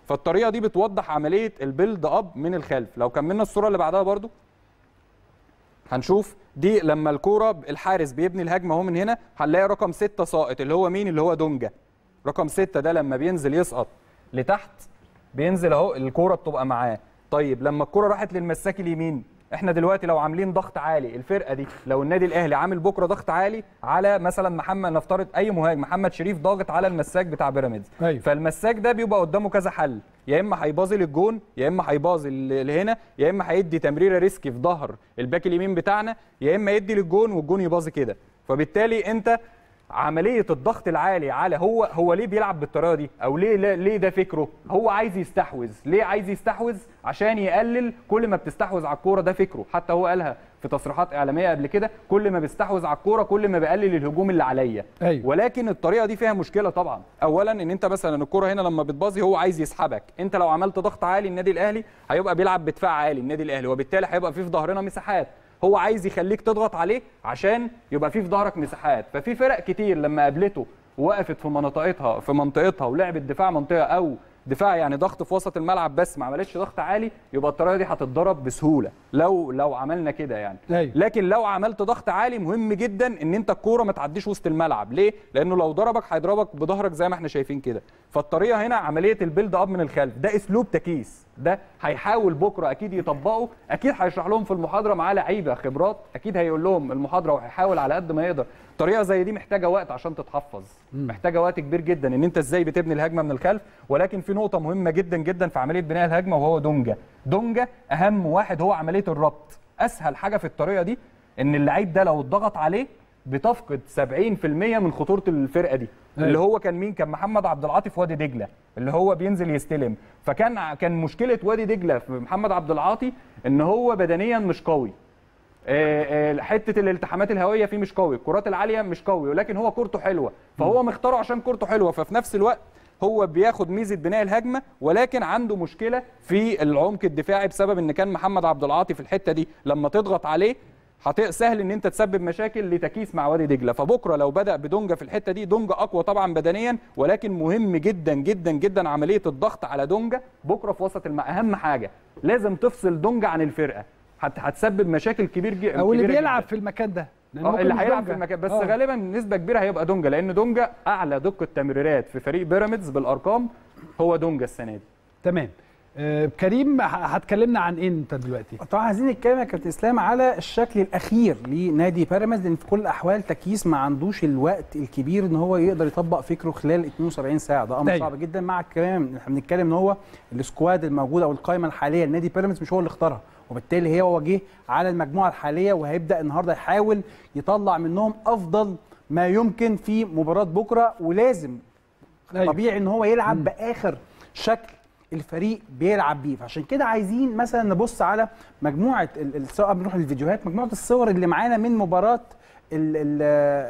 فالطريقه دي بتوضح عمليه البيلد اب من الخلف لو كملنا الصوره اللي بعدها برضو هنشوف دي لما الكوره الحارس بيبني الهجمه اهو من هنا هنلاقي رقم ستة ساقط اللي هو مين اللي هو دونجا رقم ستة ده لما بينزل يسقط لتحت بينزل اهو الكوره بتبقى معاه طيب لما الكوره راحت للمساك اليمين احنا دلوقتي لو عاملين ضغط عالي الفرقه دي لو النادي الاهلي عامل بكره ضغط عالي على مثلا محمد نفترض اي مهاجم محمد شريف ضاغط على المساك بتاع بيراميدز أيوة. فالمساك ده بيبقى قدامه كذا حل يا اما هيباظي للجون يا اما هيباظي ل- لهنا يا اما هيدي تمريره ريسكي في ظهر الباك اليمين بتاعنا يا اما يدي للجون والجون يباظي كده فبالتالي انت عمليه الضغط العالي على هو هو ليه بيلعب بالطريقه دي او ليه ليه- ليه ده فكره هو عايز يستحوذ ليه عايز يستحوذ عشان يقلل كل ما بتستحوذ على الكوره ده فكره حتى هو قالها في تصريحات اعلاميه قبل كده كل ما بيستحوذ على الكوره كل ما بقلل الهجوم اللي عليا أيوة. ولكن الطريقه دي فيها مشكله طبعا اولا ان انت مثلا الكوره هنا لما بتباظي هو عايز يسحبك انت لو عملت ضغط عالي النادي الاهلي هيبقى بيلعب بدفاع عالي النادي الاهلي وبالتالي هيبقى في في ظهرنا مساحات هو عايز يخليك تضغط عليه عشان يبقى في في ظهرك مساحات ففي فرق كتير لما قابلته وقفت في منطقتها في منطقتها ولعبت دفاع منطقه او دفاع يعني ضغط في وسط الملعب بس ما عملتش ضغط عالي يبقى الطريقه دي هتتضرب بسهوله لو لو عملنا كده يعني أيوة. لكن لو عملت ضغط عالي مهم جدا ان انت الكوره ما تعديش وسط الملعب ليه لانه لو ضربك هيضربك بظهرك زي ما احنا شايفين كده فالطريقه هنا عمليه البيلد اب من الخلف ده اسلوب تكيس ده هيحاول بكره اكيد يطبقه اكيد هيشرح لهم في المحاضره معاه لعيبه خبرات اكيد هيقول لهم المحاضره وهيحاول على قد ما يقدر طريقه زي دي محتاجه وقت عشان تتحفظ محتاجه وقت كبير جدا ان انت ازاي بتبني الهجمه من الخلف ولكن في نقطه مهمه جدا جدا في عمليه بناء الهجمه وهو دونجا دونجا اهم واحد هو عمليه الربط اسهل حاجه في الطريقه دي ان اللعيب ده لو اتضغط عليه بتفقد 70% من خطوره الفرقه دي أيوة. اللي هو كان مين كان محمد عبد العاطي في وادي دجله اللي هو بينزل يستلم فكان كان مشكله وادي دجله في محمد عبد العاطي ان هو بدنيا مش قوي آه، آه، حته الالتحامات الهوائيه فيه مش قوي الكرات العاليه مش قوي ولكن هو كورته حلوه فهو مختاره عشان كورته حلوه ففي نفس الوقت هو بياخد ميزه بناء الهجمه ولكن عنده مشكله في العمق الدفاعي بسبب ان كان محمد عبد العاطي في الحته دي لما تضغط عليه هت- سهل ان انت تسبب مشاكل لتكيس مع وادي دجله فبكره لو بدا بدونجا في الحته دي دونجا اقوى طبعا بدنيا ولكن مهم جدا جدا جدا عمليه الضغط على دونجا بكره في وسط الم... اهم حاجه لازم تفصل دونجا عن الفرقه هت... هتسبب مشاكل كبير ج... او اللي كبيرة بيلعب جداً. في المكان ده لأن اه ممكن اللي مش هيلعب دونجا. في المكان بس آه. غالبا نسبه كبيره هيبقى دونجا لان دونجا اعلى دقه تمريرات في فريق بيراميدز بالارقام هو دونجا السنه دي تمام آه كريم ه- هتكلمنا عن ايه انت دلوقتي طبعا عايزين نتكلم يا كابتن اسلام على الشكل الاخير لنادي بيراميدز لان في كل الاحوال تكييس ما عندوش الوقت الكبير ان هو يقدر يطبق فكره خلال 72 ساعه ده امر أيوة. صعب جدا مع الكلام احنا بنتكلم ان هو السكواد الموجود او القائمه الحاليه لنادي بيراميدز مش هو اللي اختارها وبالتالي هي هو جه على المجموعه الحاليه وهيبدا النهارده يحاول يطلع منهم افضل ما يمكن في مباراه بكره ولازم أيوة. طبيعي ان هو يلعب باخر شكل الفريق بيلعب بيه فعشان كده عايزين مثلا نبص على مجموعه ال- ال- سواء بنروح للفيديوهات مجموعه الصور اللي معانا من مباراه ال- ال-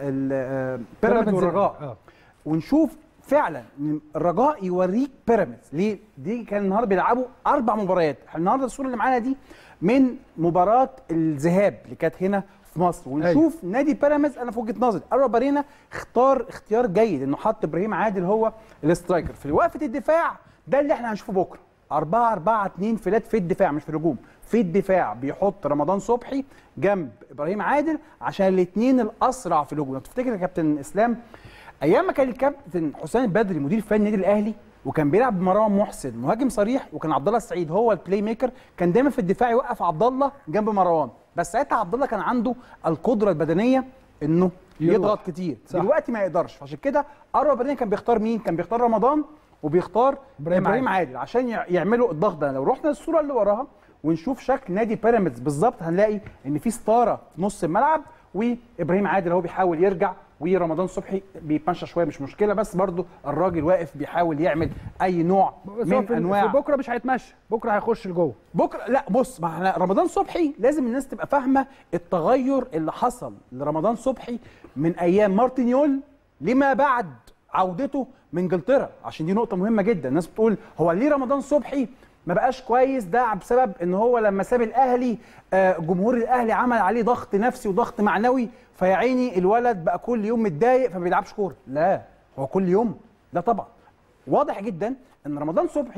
ال- بيراميدز والرجاء آه. ونشوف فعلا إن الرجاء يوريك بيراميدز ليه دي كان النهارده بيلعبوا اربع مباريات إحنا النهارده الصوره اللي معانا دي من مباراه الذهاب اللي كانت هنا في مصر ونشوف أيوه. نادي بيراميدز انا في وجهه نظري اربع بارينا اختار اختيار جيد انه حط ابراهيم عادل هو الاسترايكر في وقفه الدفاع ده اللي احنا هنشوفه بكره 4 4 2 فلات في الدفاع مش في الهجوم في الدفاع بيحط رمضان صبحي جنب ابراهيم عادل عشان الاثنين الاسرع في الهجوم لو تفتكر يا كابتن اسلام ايام ما كان الكابتن حسام البدري مدير فني النادي الاهلي وكان بيلعب مروان محسن مهاجم صريح وكان عبد الله السعيد هو البلاي ميكر كان دايما في الدفاع يوقف عبد الله جنب مروان بس ساعتها عبد الله كان عنده القدره البدنيه انه يروح. يضغط كتير صح. دلوقتي ما يقدرش عشان كده اروى بدنيا كان بيختار مين كان بيختار رمضان وبيختار إبراهيم ابراهيم عادل عشان يع- يعملوا الضغط ده لو رحنا للصوره اللي وراها ونشوف شكل نادي بيراميدز بالظبط هنلاقي ان في ستاره في نص الملعب وابراهيم عادل هو بيحاول يرجع ورمضان صبحي بيتمشى شويه مش مشكله بس برضو الراجل واقف بيحاول يعمل اي نوع بس هو من في انواع في بكره مش هيتمشى بكره هيخش لجوه بكره لا بص ما احنا رمضان صبحي لازم الناس تبقى فاهمه التغير اللي حصل لرمضان صبحي من ايام مارتينيول لما بعد عودته من انجلترا عشان دي نقطه مهمه جدا الناس بتقول هو ليه رمضان صبحي ما بقاش كويس ده بسبب ان هو لما ساب الاهلي آه، جمهور الاهلي عمل عليه ضغط نفسي وضغط معنوي فيا عيني الولد بقى كل يوم متضايق فما بيلعبش كوره لا هو كل يوم لا طبعا واضح جدا ان رمضان صبحي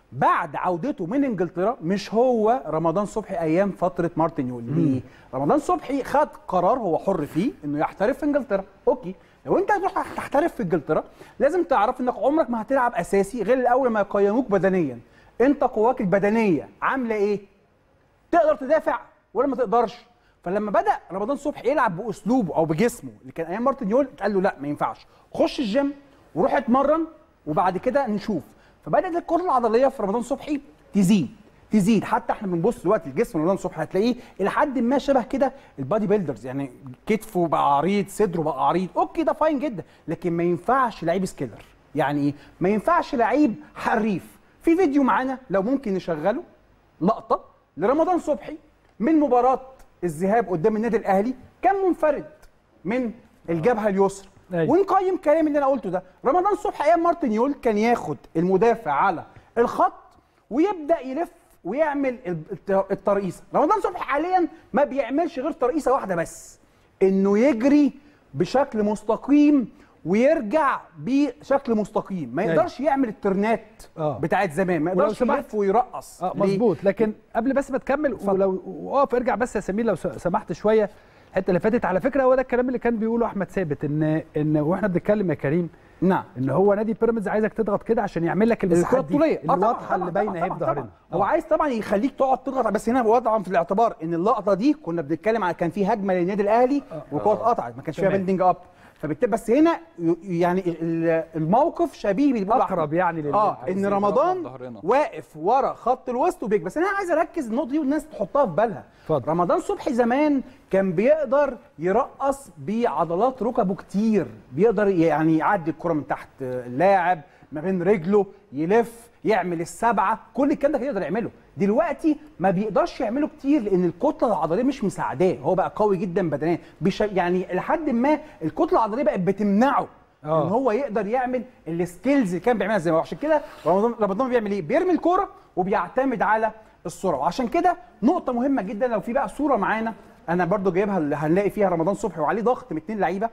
بعد عودته من انجلترا مش هو رمضان صبحي ايام فتره مارتن يول ليه رمضان صبحي خد قرار هو حر فيه انه يحترف في انجلترا اوكي لو انت هتروح تحترف في انجلترا لازم تعرف انك عمرك ما هتلعب اساسي غير الاول ما يقيموك بدنيا انت قواك البدنيه عامله ايه تقدر تدافع ولا ما تقدرش فلما بدا رمضان صبحي يلعب باسلوبه او بجسمه اللي كان ايام مارتن يول قال له لا ما ينفعش خش الجيم وروح اتمرن وبعد كده نشوف فبدات الكتله العضليه في رمضان صبحي تزيد تزيد حتى احنا بنبص دلوقتي الجسم رمضان صبحي هتلاقيه الى حد ما شبه كده البادي بيلدرز يعني كتفه بقى عريض صدره بقى عريض اوكي ده فاين جدا لكن ما ينفعش لعيب سكيلر يعني ايه ما ينفعش لعيب حريف في فيديو معانا لو ممكن نشغله لقطه لرمضان صبحي من مباراه الذهاب قدام النادي الاهلي كان منفرد من الجبهه اليسرى أيوة. ونقيم كلام اللي انا قلته ده رمضان صبحي ايام مارتن يول كان ياخد المدافع على الخط ويبدا يلف ويعمل الت- الترقيصه رمضان صبحي حاليا ما بيعملش غير ترقيصه واحده بس انه يجري بشكل مستقيم ويرجع بشكل مستقيم ما أيوة. يقدرش يعمل الترنات آه. بتاعت زمان ما ولو يقدرش سمحت- يلف ويرقص اه ليه؟ مظبوط لكن قبل بس ما تكمل ولو اقف ارجع بس يا سمير لو س- سمحت شويه الحته اللي فاتت على فكره هو ده الكلام اللي كان بيقوله احمد ثابت ان ان واحنا بنتكلم يا كريم نعم ان هو نادي بيراميدز عايزك تضغط كده عشان يعمل لك الكره المساحات دي الطوليه آه طبعاً، الواضحه طبعاً، اللي باينه طبعاً، اهي طبعاً، بظهرنا هو عايز طبعا يخليك تقعد تضغط بس هنا وضعا في الاعتبار ان اللقطه دي كنا بنتكلم على كان في هجمه للنادي الاهلي والكره اتقطعت ما كانش فيها تمام. بيلدينج اب فبالتالي بس هنا ي- يعني ال- الموقف شبيه باللي بيقوله اقرب أحمد. يعني لل اه عايز ان يضربها رمضان بظهرنا. واقف ورا خط الوسط وبيك بس انا عايز اركز النقطه دي والناس تحطها في بالها اتفضل. رمضان صبحي زمان كان بيقدر يرقص بعضلات ركبه كتير بيقدر يعني يعدي الكره من تحت اللاعب ما بين رجله يلف يعمل السبعه كل الكلام ده كان يقدر يعمله دلوقتي ما بيقدرش يعمله كتير لان الكتله العضليه مش مساعداه هو بقى قوي جدا بدنيا بيش يعني لحد ما الكتله العضليه بقت بتمنعه آه. ان هو يقدر يعمل السكيلز اللي كان بيعملها زي ما هو عشان كده رمضان رمضان بيعمل ايه بيرمي الكوره وبيعتمد على السرعه وعشان كده نقطه مهمه جدا لو في بقى صوره معانا انا برضو جايبها اللي هنلاقي فيها رمضان صبحي وعليه ضغط من اتنين لعيبه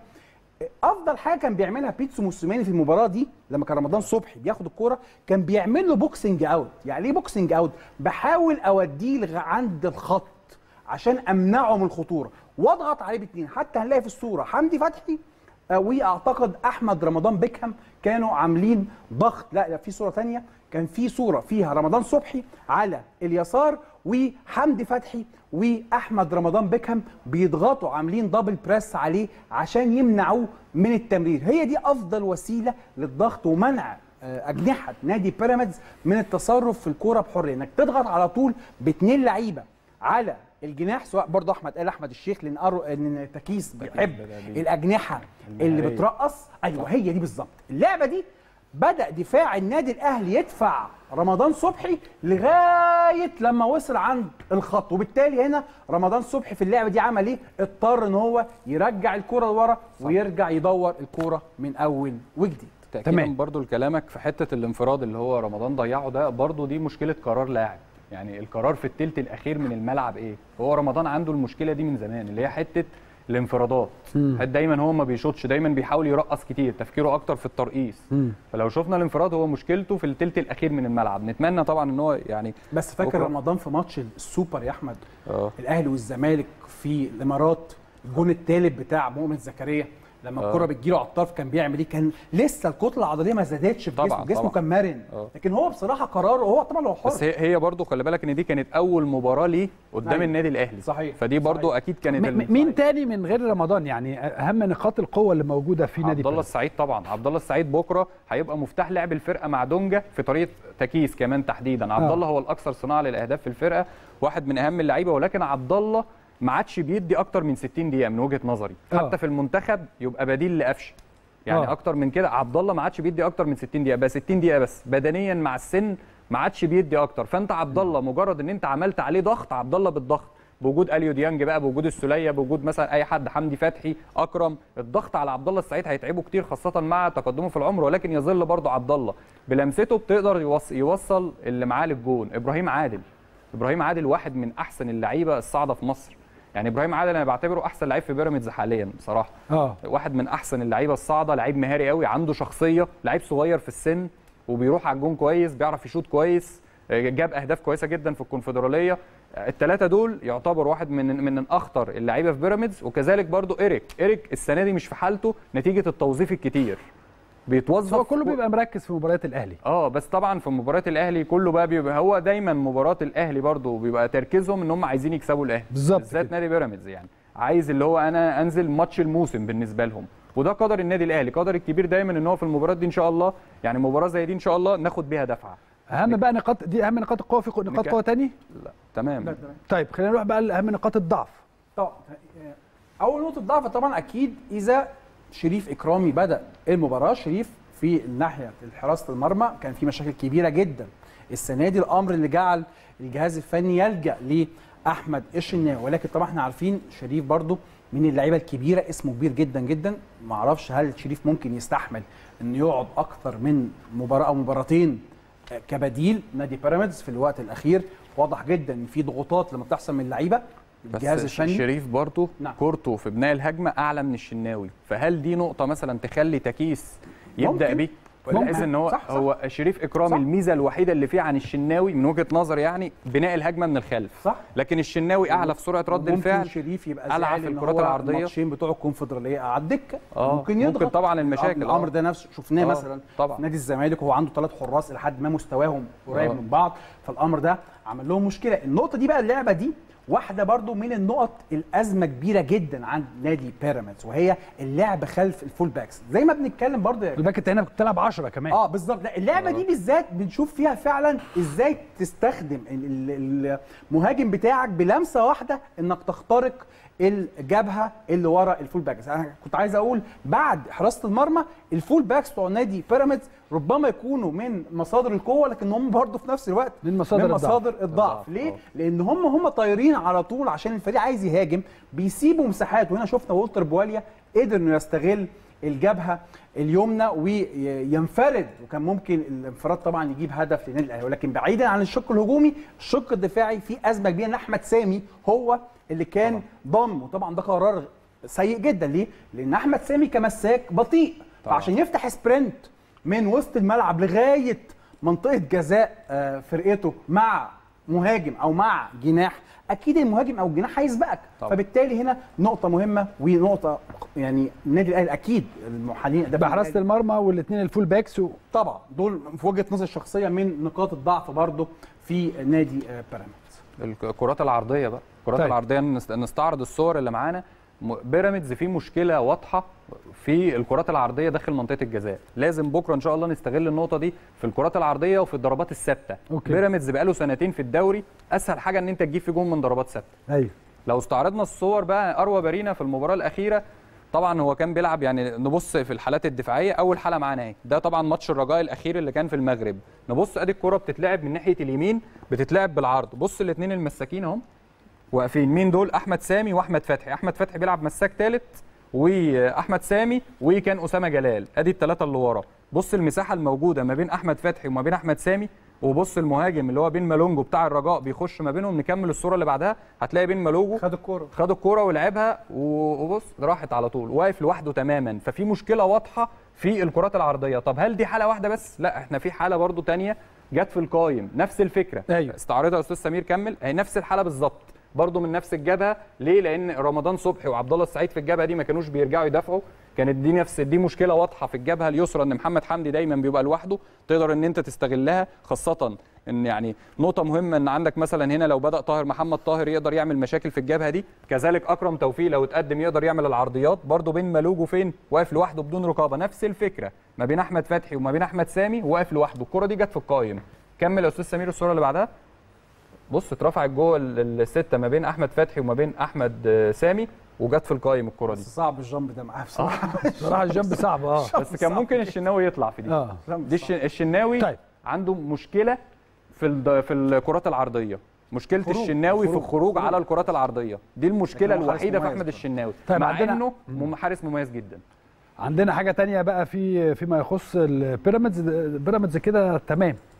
افضل حاجه كان بيعملها بيتسو موسيماني في المباراه دي لما كان رمضان صبحي بياخد الكوره كان بيعمل له بوكسنج اوت يعني ايه بوكسنج اوت بحاول اوديه لغ- عند الخط عشان امنعه من الخطوره واضغط عليه باتنين حتى هنلاقي في الصوره حمدي فتحي آه، واعتقد احمد رمضان بيكهام كانوا عاملين ضغط لا لا في صوره تانية كان في صوره فيها رمضان صبحي على اليسار وحمدي فتحي واحمد رمضان بيكهام بيضغطوا عاملين دبل بريس عليه عشان يمنعوه من التمرير هي دي افضل وسيله للضغط ومنع آه، اجنحه نادي بيراميدز من التصرف في الكوره بحريه انك تضغط على طول باثنين لعيبه على الجناح سواء برضه احمد قال احمد الشيخ لان أرو... ان تكيس بيحب الاجنحه اللي المهارية. بترقص ايوه هي دي بالظبط اللعبه دي بدا دفاع النادي الاهلي يدفع رمضان صبحي لغايه لما وصل عند الخط وبالتالي هنا رمضان صبحي في اللعبه دي عمل ايه اضطر ان هو يرجع الكره لورا ويرجع يدور الكره من اول وجديد تأكيدا تمام. برضو لكلامك في حته الانفراد اللي هو رمضان ضيعه ده برضو دي مشكله قرار لاعب يعني القرار في التلت الاخير من الملعب ايه هو رمضان عنده المشكله دي من زمان اللي هي حته الانفرادات حد دايما هو ما بيشوطش دايما بيحاول يرقص كتير تفكيره اكتر في الترقيص فلو شفنا الانفراد هو مشكلته في التلت الاخير من الملعب نتمنى طبعا ان هو يعني بس فاكر بكرة. رمضان في ماتش السوبر يا احمد اه الاهلي والزمالك في الامارات الجون الثالث بتاع مؤمن زكريا لما آه. الكره بتجيله على الطرف كان بيعمل ايه كان لسه الكتله العضليه ما زادتش في طبعاً، جسمه جسمه طبعاً. كان مرن آه. لكن هو بصراحه قراره هو طبعا هو حر بس هي هي برضو خلي بالك ان دي كانت اول مباراه ليه قدام أيوة. النادي الاهلي صحيح. فدي برضو صحيح. اكيد كانت م- ال- م- مين تاني من غير رمضان يعني اهم نقاط القوه اللي موجوده في نادي عبد الله بيراميدز السعيد طبعا عبد الله السعيد بكره هيبقى مفتاح لعب الفرقه مع دونجا في طريقه تكيس كمان تحديدا عبد آه. الله هو الاكثر صناعه للاهداف في الفرقه واحد من اهم اللعيبه ولكن عبد الله ما عادش بيدي اكتر من 60 دقيقه من وجهه نظري آه. حتى في المنتخب يبقى بديل لقفشه يعني آه. اكتر من كده عبد الله ما عادش بيدي اكتر من 60 دقيقه بقى 60 دقيقه بس بدنيا مع السن ما عادش بيدي اكتر فانت عبد الله مجرد ان انت عملت عليه ضغط عبد الله بالضغط بوجود اليو ديانج بقى بوجود السوليه بوجود مثلا اي حد حمدي فتحي اكرم الضغط على عبد الله السعيد هيتعبه كتير خاصه مع تقدمه في العمر ولكن يظل برضه عبد الله بلمسته بتقدر يوص- يوصل اللي معاه للجون ابراهيم عادل ابراهيم عادل واحد من احسن اللعيبه الصاعده في مصر يعني ابراهيم عادل انا بعتبره احسن لعيب في بيراميدز حاليا بصراحه اه واحد من احسن اللعيبه الصاعده لعيب مهاري قوي عنده شخصيه لعيب صغير في السن وبيروح على الجون كويس بيعرف يشوط كويس جاب اهداف كويسه جدا في الكونفدراليه الثلاثه دول يعتبر واحد من من اخطر اللعيبه في بيراميدز وكذلك برضو ايريك ايريك السنه دي مش في حالته نتيجه التوظيف الكتير بيتوظف هو كله بيبقى مركز في مباريات الاهلي اه بس طبعا في مباريات الاهلي كله بقى بيبقى هو دايما مباراه الاهلي برضو بيبقى تركيزهم ان هم عايزين يكسبوا الاهلي بالظبط بالذات كده. نادي بيراميدز يعني عايز اللي هو انا انزل ماتش الموسم بالنسبه لهم وده قدر النادي الاهلي قدر الكبير دايما ان هو في المباراه دي ان شاء الله يعني مباراه زي دي ان شاء الله ناخد بيها دفعه اهم بقى نقاط دي اهم نقاط القوه في نقاط نك- قوه تاني لا تمام طيب خلينا نروح بقى لاهم نقاط الضعف طبعا اول نقطه ضعف طبعا اكيد اذا شريف اكرامي بدا المباراه شريف في ناحيه حراسه المرمى كان في مشاكل كبيره جدا السنه دي الامر اللي جعل الجهاز الفني يلجا لاحمد الشناوي ولكن طبعا احنا عارفين شريف برضو من اللعيبه الكبيره اسمه كبير جدا جدا ما اعرفش هل شريف ممكن يستحمل انه يقعد اكتر من مباراه او مباراتين كبديل نادي بيراميدز في الوقت الاخير واضح جدا ان في ضغوطات لما بتحصل من اللعيبه الجهاز بس الفني شريف برضه نعم. كورته في بناء الهجمه اعلى من الشناوي فهل دي نقطه مثلا تخلي تكيس يبدا ممكن. بيه ممكن. بحيث ان هو صح، صح. هو شريف اكرامي صح. الميزه الوحيده اللي فيه عن الشناوي من وجهه نظر يعني بناء الهجمه من الخلف صح لكن الشناوي اعلى في سرعه رد ممكن الفعل شريف يبقى ألعب زعل في إن الكرات هو العرضية. الماتشين بتوع الكونفدراليه على الدكه آه، ممكن ممكن يضغط طبعاً المشاكل، الامر آه. ده نفسه شفناه آه، مثلا طبعاً. في نادي الزمالك وهو عنده ثلاث حراس لحد ما مستواهم قريب آه. من بعض فالامر ده عمل لهم مشكله النقطه دي بقى اللعبه دي واحده برضو من النقط الازمه كبيره جدا عند نادي بيراميدز وهي اللعب خلف الفول باكس زي ما بنتكلم برضو يا الباك انت هنا كنت تلعب 10 كمان اه بالظبط لا اللعبه دي بالذات بنشوف فيها فعلا ازاي تستخدم ال- ال- المهاجم بتاعك بلمسه واحده انك تخترق الجبهه اللي ورا الفول باكس انا كنت عايز اقول بعد حراسه المرمى الفول باكس بتوع نادي بيراميدز ربما يكونوا من مصادر القوه لكن هم برضه في نفس الوقت من مصادر من الضعف. مصادر الضعف الضعف، ليه آه. لان هم هم طايرين على طول عشان الفريق عايز يهاجم بيسيبوا مساحات وهنا شفنا وولتر بواليا قدر انه يستغل الجبهه اليمنى وينفرد وكان ممكن الانفراد طبعا يجيب هدف للنادي الاهلي ولكن بعيدا عن الشق الهجومي الشق الدفاعي في ازمه كبيره ان احمد سامي هو اللي كان ضم وطبعا ده قرار سيء جدا ليه؟ لان احمد سامي كمساك بطيء طبعاً. فعشان يفتح سبرنت من وسط الملعب لغايه منطقه جزاء آه، فرقته مع مهاجم او مع جناح اكيد المهاجم او الجناح هيسبقك طبعا. فبالتالي هنا نقطه مهمه ونقطه يعني النادي الاهلي اكيد المحللين ده بحراسه المرمى والاثنين الفول باكس و... طبعا دول في وجهه نظري الشخصيه من نقاط الضعف برضه في نادي آه، بيراميدز الكرات العرضيه بقى الكرات طيب. طيب. العرضيه نست- نستعرض الصور اللي معانا م- بيراميدز فيه مشكله واضحه في الكرات العرضيه داخل منطقه الجزاء لازم بكره ان شاء الله نستغل النقطه دي في الكرات العرضيه وفي الضربات الثابته أوكي. بيراميدز بقاله سنتين في الدوري اسهل حاجه ان انت تجيب في جون من ضربات ثابته ايوه لو استعرضنا الصور بقى اروى بارينا في المباراه الاخيره طبعا هو كان بيلعب يعني نبص في الحالات الدفاعيه اول حاله معانا اهي ده طبعا ماتش الرجاء الاخير اللي كان في المغرب نبص ادي الكره بتتلعب من ناحيه اليمين بتتلعب بالعرض بص الاثنين المساكين اهم واقفين مين دول احمد سامي واحمد فتحي احمد فتحي بيلعب مساك ثالث واحمد سامي وكان اسامه جلال ادي الثلاثه اللي ورا بص المساحه الموجوده ما بين احمد فتحي وما بين احمد سامي وبص المهاجم اللي هو بين مالونجو بتاع الرجاء بيخش ما بينهم نكمل الصوره اللي بعدها هتلاقي بين مالونجو خد الكوره خد الكوره ولعبها و- وبص راحت على طول واقف لوحده تماما ففي مشكله واضحه في الكرات العرضيه طب هل دي حاله واحده بس لا احنا في حاله برضو تانية جت في القايم نفس الفكره أيوة. استعرضها يا استاذ سمير كمل هي نفس الحاله بالظبط برضو من نفس الجبهه ليه لان رمضان صبحي وعبد الله السعيد في الجبهه دي ما كانوش بيرجعوا يدافعوا كانت دي نفس دي مشكله واضحه في الجبهه اليسرى ان محمد حمدي دايما بيبقى لوحده تقدر ان انت تستغلها خاصه ان يعني نقطه مهمه ان عندك مثلا هنا لو بدا طاهر محمد طاهر يقدر يعمل مشاكل في الجبهه دي كذلك اكرم توفيق لو اتقدم يقدر يعمل العرضيات برضو بين مالوجو فين واقف لوحده بدون رقابه نفس الفكره ما بين احمد فتحي وما بين احمد سامي واقف لوحده الكره دي جت في القايم كمل يا استاذ سمير الصوره اللي بعدها بص اترفعت جوه ال- السته ما بين احمد فتحي وما بين احمد آه، سامي وجت في القايم الكره دي بس صعب الجامب ده معاه بصراحه بصراحه الجنب صعب اه بس كان ممكن الشناوي يطلع في دي اه دي الش- الشناوي طيب. عنده مشكله في الد- في الكرات العرضيه مشكله خروج. الشناوي في خروج. الخروج على الكرات العرضيه دي المشكله لكن هو حارس الوحيده في مميز احمد برضه. الشناوي طيب، مع عندنا- انه مم- حارس مميز جدا عندنا حاجه تانية بقى في فيما يخص البيراميدز بيراميدز كده تمام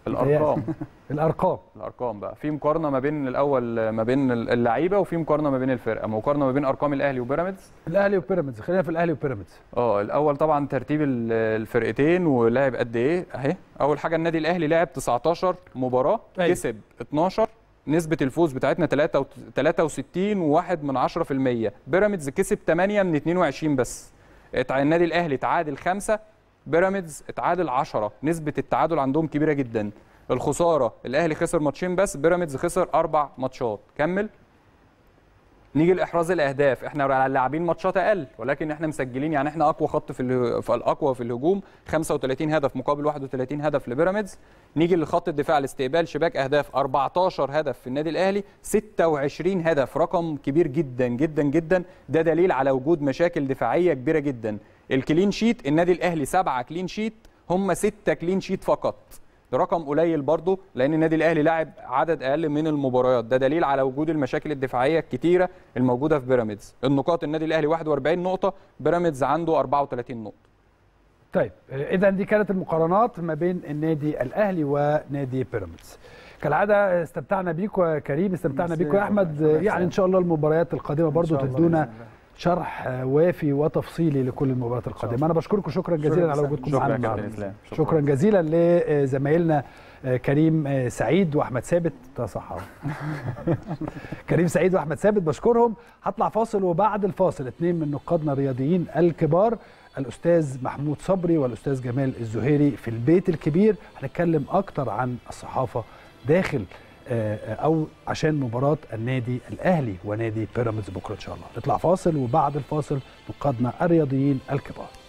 الارقام الارقام الارقام بقى في مقارنه ما بين الاول ما بين اللعيبه وفي مقارنه ما بين الفرقه مقارنه ما بين ارقام الاهلي وبيراميدز الاهلي وبيراميدز خلينا في الاهلي وبيراميدز اه الاول طبعا ترتيب ال- الفرقتين ولعب قد ايه اهي اول حاجه النادي الاهلي لعب 19 مباراه أيوة. كسب 12 نسبة الفوز بتاعتنا 63 وواحد من 10% بيراميدز كسب 8 من 22 بس اتع- النادي الاهلي تعادل 5 بيراميدز اتعادل 10 نسبة التعادل عندهم كبيرة جدا الخسارة الاهلي خسر ماتشين بس بيراميدز خسر اربع ماتشات كمل نيجي لاحراز الاهداف احنا لاعبين ماتشات اقل ولكن احنا مسجلين يعني احنا اقوى خط في اله- في الاقوى في الهجوم 35 هدف مقابل 31 هدف لبيراميدز نيجي لخط الدفاع الاستقبال شباك اهداف 14 هدف في النادي الاهلي 26 هدف رقم كبير جدا جدا جدا ده دليل على وجود مشاكل دفاعيه كبيره جدا الكلين شيت النادي الاهلي سبعة كلين شيت هم ستة كلين شيت فقط ده رقم قليل برضه لان النادي الاهلي لاعب عدد اقل من المباريات ده دليل على وجود المشاكل الدفاعيه الكتيره الموجوده في بيراميدز النقاط النادي الاهلي 41 نقطه بيراميدز عنده 34 نقطه طيب اذا دي كانت المقارنات ما بين النادي الاهلي ونادي بيراميدز كالعاده استمتعنا بيكم يا كريم استمتعنا ميرسي بيكم يا يا احمد رب. يعني ان شاء الله المباريات القادمه برضو شاء الله تدونا بإذن الله. شرح وافي وتفصيلي لكل المباريات القادمه انا بشكركم شكرا جزيلا على جزيلا. وجودكم شكرا معانا يا كابتن النهارده اسلام شكرا جزيلا لزمايلنا كريم سعيد واحمد ثابت ده صح أهو. كريم سعيد واحمد ثابت بشكرهم هطلع فاصل وبعد الفاصل اثنين من نقادنا الرياضيين الكبار الاستاذ محمود صبري والاستاذ جمال الزهيري في البيت الكبير هنتكلم اكتر عن الصحافه داخل آه، آه، او عشان مباراه النادي الاهلي ونادي بيراميدز بكره ان شاء الله نطلع فاصل وبعد الفاصل نقادنا الرياضيين الكبار